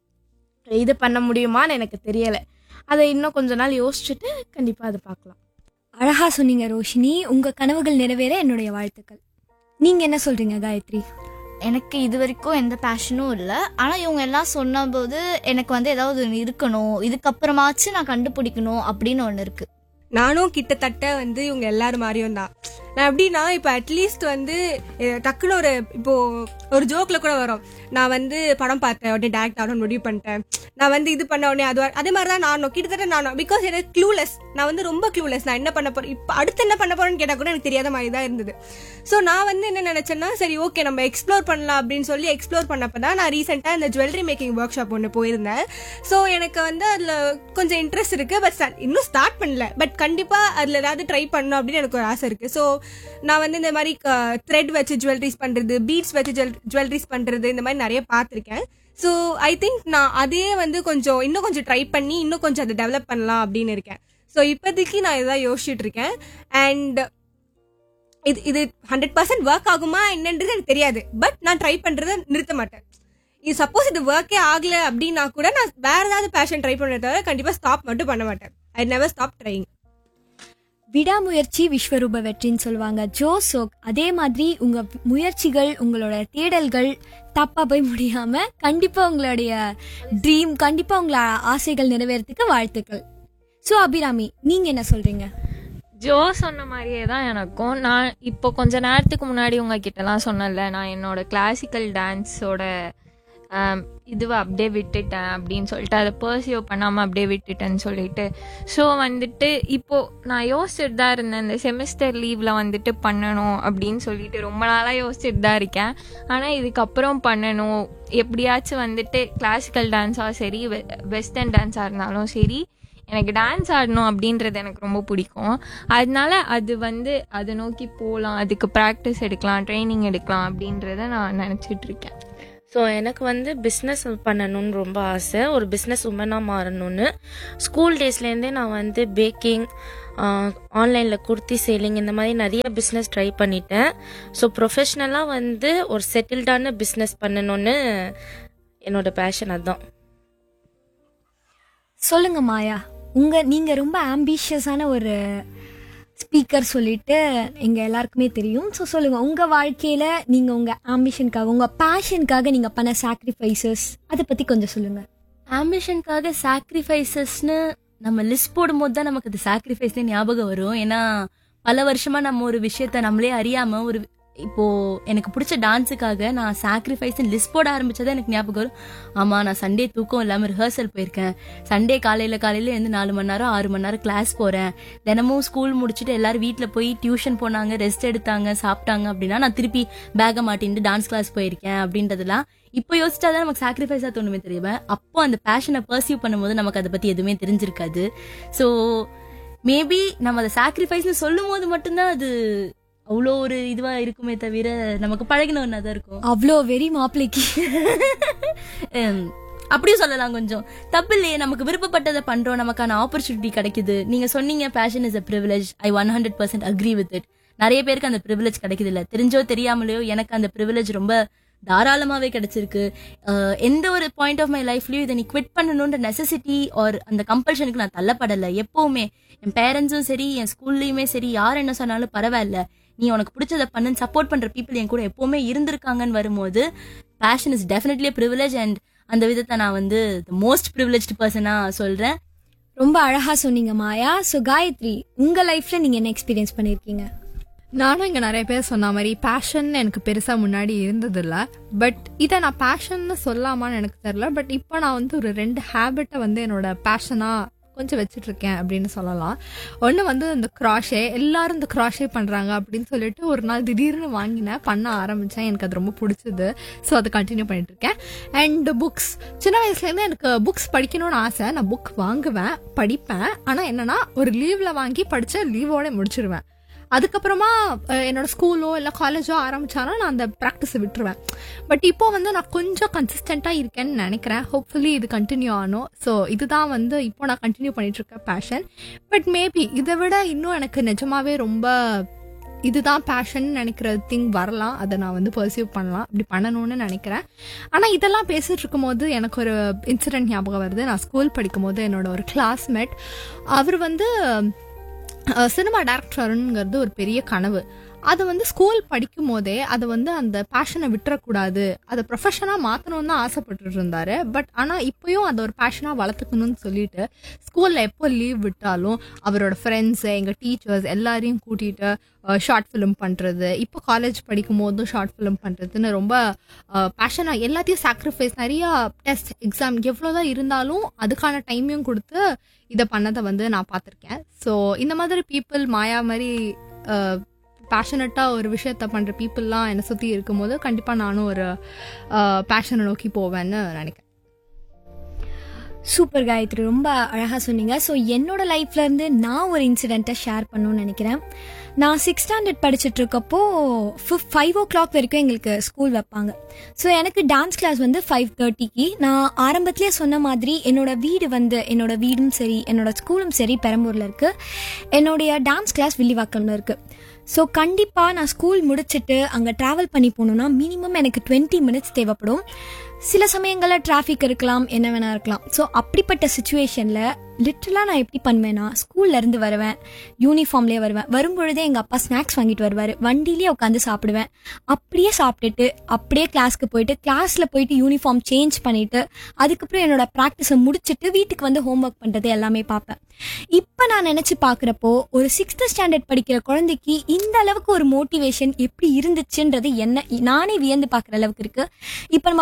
இது பண்ண முடியுமான்னு எனக்கு தெரியலை அதை இன்னும் கொஞ்ச நாள் யோசிச்சுட்டு கண்டிப்பாக அதை பார்க்கலாம் அழகா சொன்னீங்க ரோஷினி உங்க கனவுகள் நிறைவேற என்னுடைய வாழ்த்துக்கள் நீங்க என்ன சொல்றீங்க காயத்ரி எனக்கு இது வரைக்கும் எந்த பேஷனும் இல்லை ஆனால் இவங்க எல்லாம் சொன்னபோது எனக்கு வந்து ஏதாவது ஒன்று இருக்கணும் இதுக்கப்புறமாச்சும் நான் கண்டுபிடிக்கணும் அப்படின்னு ஒன்று இருக்கு நானும் கிட்டத்தட்ட வந்து இவங்க எல்லாரும் மாதிரியும் தான் நான் எப்படின்னா இப்போ அட்லீஸ்ட் வந்து அஹ், டக்குன்னு ஒரு இப்போ ஒரு ஜோக்ல கூட வரும் நான் வந்து படம் பார்த்தேன் உடனே டேரக்ட் ஆகணும்னு முடிவு பண்ணிட்டேன் நான் வந்து இது பண்ண உடனே அது வ- அதே மாதிரி தான் நானும் கிட்டத்தட்ட நானும் பிகாஸ் எனக்கு க்ளூலெஸ் நான் வந்து ரொம்ப க்ளூலெஸ் நான் என்ன பண்ண போறேன் இப்போ அடுத்து என்ன பண்ண போறேன்னு கேட்டால் கூட எனக்கு தெரியாத மாதிரி தான் இருந்தது ஸோ நான் வந்து என்ன நினைச்சேன்னா சரி ஓகே நம்ம எக்ஸ்ப்ளோர் பண்ணலாம் அப்படின்னு சொல்லி எக்ஸ்ப்ளோர் பண்ணப்போ தான் நான் ரீசெண்டாக இந்த ஜுவல்லரி மேக்கிங் ஒர்க் ஷாப் ஒன்று போயிருந்தேன் ஸோ எனக்கு வந்து அதில் கொஞ்சம் இன்ட்ரெஸ்ட் இருக்கு பட் இன்னும் ஸ்டார்ட் பண்ணல பட் கண்டிப்பாக அதில் ஏதாவது ட்ரை பண்ணணும் அப்படின்னு எனக்கு ஒரு ஆசை இருக்கு ஸோ நான் வந்து இந்த மாதிரி த்ரெட் வச்சு ஜுவல்லரிஸ் பண்ணுறது பீட்ஸ் வச்சு ஜுவல்லரிஸ் பண்ணுறது இந்த மாதிரி நிறைய பார்த்துருக்கேன் ஸோ ஐ திங்க் நான் அதே வந்து கொஞ்சம் இன்னும் கொஞ்சம் ட்ரை பண்ணி இன்னும் கொஞ்சம் அதை டெவலப் பண்ணலாம் அப்படின்னு இருக்கேன் ஸோ இப்போதைக்கு நான் இதான் யோசிச்சுட்டு இருக்கேன் அண்ட் இது இது ஹண்ட்ரட் பர்சன்ட் ஒர்க் ஆகுமா என்னன்றது எனக்கு தெரியாது பட் நான் ட்ரை பண்றதை நிறுத்த மாட்டேன் இது சப்போஸ் இது ஒர்க்கே ஆகல அப்படின்னா கூட நான் வேற ஏதாவது பேஷன் ட்ரை பண்ண தவிர கண்டிப்பா ஸ்டாப் மட்டும் பண்ண மாட்டேன் ஐ நெவர் ஸ்டாப் ட்ரைங் விடாமுயற்சி விஸ்வரூப வெற்றின்னு சொல்லுவாங்க ஜோ சோக் அதே மாதிரி உங்க முயற்சிகள் உங்களோட தேடல்கள் தப்பா போய் முடியாம கண்டிப்பா உங்களுடைய ட்ரீம் கண்டிப்பா உங்களோட ஆசைகள் நிறைவேறதுக்கு வாழ்த்துக்கள் சோ அபிராமி நீங்க என்ன சொல்றீங்க ஜோ சொன்ன மாதிரியே தான் எனக்கும் நான் இப்போ கொஞ்ச நேரத்துக்கு முன்னாடி உங்ககிட்டலாம் சொன்னேன்ல நான் என்னோட கிளாசிக்கல் டான்ஸோட இதுவை அப்படியே விட்டுட்டேன் அப்படின்னு சொல்லிட்டு அதை பர்சியூ பண்ணாமல் அப்படியே விட்டுட்டேன்னு சொல்லிட்டு ஸோ வந்துட்டு இப்போது நான் யோசிச்சுட்டு தான் இருந்தேன் இந்த செமிஸ்டர் லீவில் வந்துட்டு பண்ணணும் அப்படின்னு சொல்லிட்டு ரொம்ப நாளாக யோசிச்சுட்டு தான் இருக்கேன் ஆனால் இதுக்கப்புறம் பண்ணணும் எப்படியாச்சும் வந்துட்டு கிளாசிக்கல் டான்ஸாக சரி வெஸ்டர்ன் டான்ஸாக இருந்தாலும் சரி எனக்கு டான்ஸ் ஆடணும் அப்படின்றது எனக்கு ரொம்ப பிடிக்கும் அதனால அது வந்து அதை நோக்கி போகலாம் அதுக்கு ப்ராக்டிஸ் எடுக்கலாம் ட்ரைனிங் எடுக்கலாம் அப்படின்றத நான் நினச்சிட்டு இருக்கேன் ஸோ எனக்கு வந்து பிஸ்னஸ் பண்ணணும்னு ரொம்ப ஆசை ஒரு பிஸ்னஸ் உமனாக மாறணும்னு ஸ்கூல் டேஸ்லேருந்தே நான் வந்து பேக்கிங் ஆன்லைனில் குர்த்தி சேலிங் இந்த மாதிரி நிறைய பிஸ்னஸ் ட்ரை பண்ணிட்டேன் ஸோ ப்ரொஃபஷ்னலாக வந்து ஒரு செட்டில்டான பிஸ்னஸ் பண்ணணும்னு என்னோட பேஷன் அதுதான் சொல்லுங்க மாயா உங்க நீங்க ரொம்ப ஆம்பிஷியஸான ஒரு ஸ்பீக்கர் சொல்லிட்டு எங்க எல்லாருக்குமே தெரியும் ஸோ சொல்லுங்க உங்க வாழ்க்கையில நீங்க உங்க ஆம்பிஷனுக்காக உங்க பேஷனுக்காக நீங்க பண்ண சாக்ரிஃபைசஸ் அதை பத்தி கொஞ்சம் சொல்லுங்க ஆம்பிஷனுக்காக சாக்ரிஃபைசஸ்னு நம்ம லிஸ்ட் போடும்போது தான் நமக்கு அது சாக்ரிஃபைஸ்னே ஞாபகம் வரும் ஏன்னா பல வருஷமா நம்ம ஒரு விஷயத்த நம்மளே அறியாம ஒரு இப்போ எனக்கு பிடிச்ச டான்ஸுக்காக நான் சாக்ரிஃபைஸ் லிஸ்ட் போட ஆரம்பிச்சதே எனக்கு ஞாபகம் வரும் ஆமா நான் சண்டே தூக்கம் இல்லாம ரிஹர்சல் போயிருக்கேன் சண்டே காலையில காலையில இருந்து நாலு மணி நேரம் ஆறு மணி நேரம் கிளாஸ் போறேன் தினமும் ஸ்கூல் முடிச்சுட்டு எல்லாரும் வீட்ல போய் டியூஷன் போனாங்க ரெஸ்ட் எடுத்தாங்க சாப்பிட்டாங்க அப்படின்னா நான் திருப்பி பேக மாட்டிட்டு டான்ஸ் கிளாஸ் போயிருக்கேன் அப்படின்றதெல்லாம் இப்போ யோசிச்சாதான் நமக்கு சாக்ரிஃபைஸா தோணுமே தெரியுமா அப்போ அந்த பேஷனை பர்சியூ பண்ணும்போது நமக்கு அதை பத்தி எதுவுமே தெரிஞ்சிருக்காது ஸோ மேபி நம்ம அதை சாக்ரிஃபைஸ்னு சொல்லும் போது மட்டும்தான் அது அவ்வளோ ஒரு இதுவா இருக்குமே தவிர நமக்கு பழகின ஒன்றா தான் இருக்கும் அவ்வளோ வெறி மாப்பிளைக்கு ஹம், அப்படியும் சொல்லலாம் கொஞ்சம் தப்பு இல்லையே நமக்கு விருப்பப்பட்டதை பண்றோம் நமக்கான ஆப்பர்ச்சுனிட்டி கிடைக்குது நீங்க சொன்னீங்க passion is a privilege I one hundred percent agree with it நிறைய பேருக்கு அந்த ப்ரிவிலேஜ் கிடைக்குது இல்ல தெரிஞ்சோ தெரியாமலையோ எனக்கு அந்த ப்ரிவிலேஜ் ரொம்ப தாராளமாவே கிடைச்சிருக்கு அஹ், எந்த ஒரு பாயிண்ட் ஆஃப் மை லைஃப்லயும் இதை நீ குவிட் பண்ணணுன்ற நெசசிட்டி ஆர் அந்த கம்பல்ஷனுக்கு நான் தள்ளப்படலை எப்பவுமே என் பேரண்ட்ஸும் சரி என் ஸ்கூல்லையுமே சரி யார் என்ன சொன்னாலும் பரவாயில்ல நீ உனக்கு பிடிச்சதை பண்ணுன்னு சப்போர்ட் பண்ற பீப்புள் என் கூட எப்பவுமே இருந்திருக்காங்கன்னு வரும்போது passion is definitely privilege and அந்த விதத்தை நான் வந்து மோஸ்ட் ப்ரிவிலேஜ்டு பர்சனா சொல்றேன் ரொம்ப அழகா சொன்னீங்க மாயா ஸோ காயத்ரி உங்க லைஃப்ல நீங்க என்ன எக்ஸ்பீரியன்ஸ் பண்ணிருக்கீங்க நானும் இங்கே நிறைய பேர் சொன்ன மாதிரி பேஷன் எனக்கு பெருசாக முன்னாடி இருந்ததில்ல பட் இதை நான் பேஷன்னு சொல்லாமான்னு எனக்கு தெரில பட் இப்போ நான் வந்து ஒரு ரெண்டு ஹேபிட்டை வந்து என்னோட பேஷனாக கொஞ்சம் வச்சுட்டு இருக்கேன் அப்படின்னு சொல்லலாம் ஒன்று வந்து இந்த க்ராஷே எல்லாரும் இந்த க்ராஷே பண்ணுறாங்க அப்படின்னு சொல்லிட்டு ஒரு நாள் திடீர்னு வாங்கினேன் பண்ண ஆரம்பித்தேன் எனக்கு அது ரொம்ப பிடிச்சது ஸோ அதை கண்டினியூ பண்ணிட்டு இருக்கேன் அண்ட் புக்ஸ் சின்ன வயசுலேருந்து எனக்கு புக்ஸ் படிக்கணும்னு ஆசை நான் புக் வாங்குவேன் படிப்பேன் ஆனால் என்னன்னா ஒரு லீவில் வாங்கி படித்த லீவோட முடிச்சிருவேன் அதுக்கப்புறமா அஹ், என்னோட ஸ்கூலோ இல்லை காலேஜோ ஆரம்பிச்சாலும் நான் அந்த ப்ராக்டிஸை விட்டுருவேன் பட் இப்போ வந்து நான் கொஞ்சம் கன்சிஸ்டண்ட்டாக இருக்கேன்னு நினைக்கிறேன் ஹோப்ஃபுல்லி இது கண்டினியூ ஆகணும் ஸோ இதுதான் வந்து இப்போ நான் கண்டினியூ பண்ணிட்டு இருக்க பேஷன் பட் மேபி இதை விட இன்னும் எனக்கு நிஜமாவே ரொம்ப இதுதான் பேஷன் நினைக்கிற திங் வரலாம் அதை நான் வந்து பர்சீவ் பண்ணலாம் அப்படி பண்ணணும்னு நினைக்கிறேன் ஆனால் இதெல்லாம் பேசிட்டு இருக்கும்போது எனக்கு ஒரு இன்சிடென்ட் ஞாபகம் வருது நான் ஸ்கூல் படிக்கும்போது என்னோட ஒரு கிளாஸ்மேட் அவர் வந்து சினிமா டேரக்டருங்கிறது ஒரு பெரிய கனவு அது வந்து ஸ்கூல் படிக்கும் போதே அதை வந்து அந்த பேஷனை விட்டுறக்கூடாது அதை ப்ரொஃபஷனாக மாற்றணும்னு தான் ஆசைப்பட்டுட்டு இருந்தாரு பட் ஆனால் இப்போயும் அதை ஒரு பேஷனாக வளர்த்துக்கணும்னு சொல்லிட்டு ஸ்கூலில் எப்போ லீவ் விட்டாலும் அவரோட ஃப்ரெண்ட்ஸு எங்கள் டீச்சர்ஸ் எல்லாரையும் கூட்டிகிட்டு ஷார்ட் ஃபிலிம் பண்ணுறது இப்போ காலேஜ் படிக்கும் போதும் ஷார்ட் ஃபிலிம் பண்ணுறதுன்னு ரொம்ப பேஷனாக எல்லாத்தையும் சாக்ரிஃபைஸ் நிறையா டெஸ்ட் எக்ஸாம் எவ்வளோதான் இருந்தாலும் அதுக்கான டைமையும் கொடுத்து இதை பண்ணதை வந்து நான் பார்த்துருக்கேன் ஸோ இந்த மாதிரி பீப்புள் மாயா மாதிரி பேஷனட்டாக ஒரு விஷயத்த பண்ணுற பீப்புளெலாம் என்னை சுற்றி இருக்கும்போது கண்டிப்பாக நானும் ஒரு பேஷனை நோக்கி போவேன்னு நினைக்கிறேன் சூப்பர் காயத்ரி ரொம்ப அழகாக சொன்னீங்க ஸோ என்னோட லைஃப்ல இருந்து நான் ஒரு இன்சிடெண்ட்டை ஷேர் பண்ணணும்னு நினைக்கிறேன் நான் சிக்ஸ் ஸ்டாண்டர்ட் படிச்சுட்டு இருக்கப்போ ஃபைவ் ஓ கிளாக் வரைக்கும் எங்களுக்கு ஸ்கூல் வைப்பாங்க ஸோ எனக்கு டான்ஸ் கிளாஸ் வந்து ஃபைவ் தேர்ட்டிக்கு நான் ஆரம்பத்திலே சொன்ன மாதிரி என்னோட வீடு வந்து என்னோட வீடும் சரி என்னோட ஸ்கூலும் சரி பெரம்பூரில் இருக்குது என்னுடைய டான்ஸ் கிளாஸ் வில்லிவாக்கம்ல இருக்குது ஸோ கண்டிப்பாக நான் ஸ்கூல் முடிச்சுட்டு அங்கே ட்ராவல் பண்ணி போகணுன்னா மினிமம் எனக்கு டுவெண்ட்டி மினிட்ஸ் தேவைப்படும் சில சமயங்களில் டிராஃபிக் இருக்கலாம் என்ன வேணா இருக்கலாம் ஸோ அப்படிப்பட்ட சுச்சுவேஷனில் லிட்டரலாக நான் எப்படி பண்ணுவேன்னா ஸ்கூல்ல இருந்து வருவேன் யூனிஃபார்ம்லேயே வருவேன் வரும்பொழுதே எங்கள் அப்பா ஸ்நாக்ஸ் வாங்கிட்டு வருவார் வண்டியிலேயே உட்காந்து சாப்பிடுவேன் அப்படியே சாப்பிட்டுட்டு அப்படியே கிளாஸ்க்கு போயிட்டு கிளாஸில் போயிட்டு யூனிஃபார்ம் சேஞ்ச் பண்ணிட்டு அதுக்கப்புறம் என்னோட ப்ராக்டிஸை முடிச்சுட்டு வீட்டுக்கு வந்து ஹோம்ஒர்க் பண்ணுறது எல்லாமே பார்ப்பேன் இப்போ நான் நினச்சி பார்க்குறப்போ ஒரு சிக்ஸ்த் ஸ்டாண்டர்ட் படிக்கிற குழந்தைக்கு இந்த அளவுக்கு ஒரு மோட்டிவேஷன் எப்படி இருந்துச்சுன்றது என்ன நானே வியந்து பார்க்குற அளவுக்கு இருக்கு இப்போ நம்ம பேசுகிற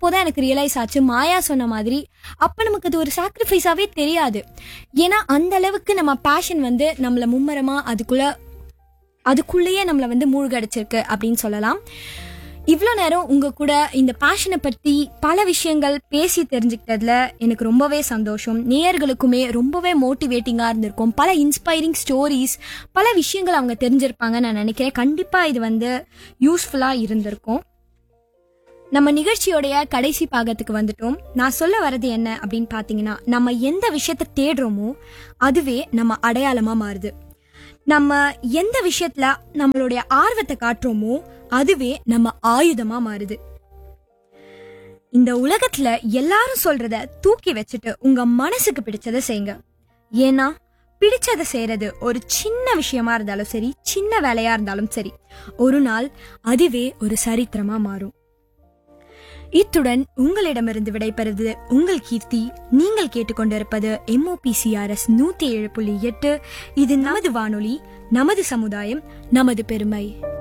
அப்போதான் எனக்கு ரியலைஸ் ஆச்சு மாயா சொன்ன மாதிரி அப்ப நமக்கு அது ஒரு சாக்ரிஃபைஸாவே தெரியாது ஏன்னா அந்த அளவுக்கு நம்ம பேஷன் வந்து நம்மள மும்மரமா அதுக்குள்ள அதுக்குள்ளேயே நம்மளை வந்து மூழ்கடிச்சிருக்கு அப்படின்னு சொல்லலாம் இவ்வளோ நேரம் உங்க கூட இந்த பேஷனை பற்றி பல விஷயங்கள் பேசி தெரிஞ்சுக்கிட்டதுல எனக்கு ரொம்பவே சந்தோஷம் நேயர்களுக்குமே ரொம்பவே மோட்டிவேட்டிங்காக இருந்திருக்கும் பல இன்ஸ்பைரிங் ஸ்டோரிஸ் பல விஷயங்கள் அவங்க தெரிஞ்சிருப்பாங்க நான் நினைக்கிறேன் கண்டிப்பாக இது வந்து யூஸ்ஃபுல்லாக இருந்திருக்கும் நம்ம நிகழ்ச்சியோடைய கடைசி பாகத்துக்கு வந்துட்டோம் நான் சொல்ல வர்றது என்ன அப்படின்னு பார்த்தீங்கன்னா நம்ம எந்த விஷயத்தை தேடுறோமோ அதுவே நம்ம அடையாளமா மாறுது நம்ம எந்த விஷயத்துல நம்மளுடைய ஆர்வத்தை காட்டுறோமோ அதுவே நம்ம ஆயுதமா மாறுது இந்த உலகத்துல எல்லாரும் சொல்றத தூக்கி வச்சுட்டு உங்க மனசுக்கு பிடிச்சதை செய்யுங்க ஏன்னா பிடிச்சதை செய்யறது ஒரு சின்ன விஷயமா இருந்தாலும் சரி சின்ன வேலையா இருந்தாலும் சரி ஒரு நாள் அதுவே ஒரு சரித்திரமா மாறும் இத்துடன் உங்களிடமிருந்து விடைபெறுவது உங்கள் கீர்த்தி நீங்கள் கேட்டுக்கொண்டிருப்பது எம்ஓபிசிஆர்எஸ் நூத்தி ஏழு புள்ளி எட்டு இது நமது வானொலி நமது சமுதாயம் நமது பெருமை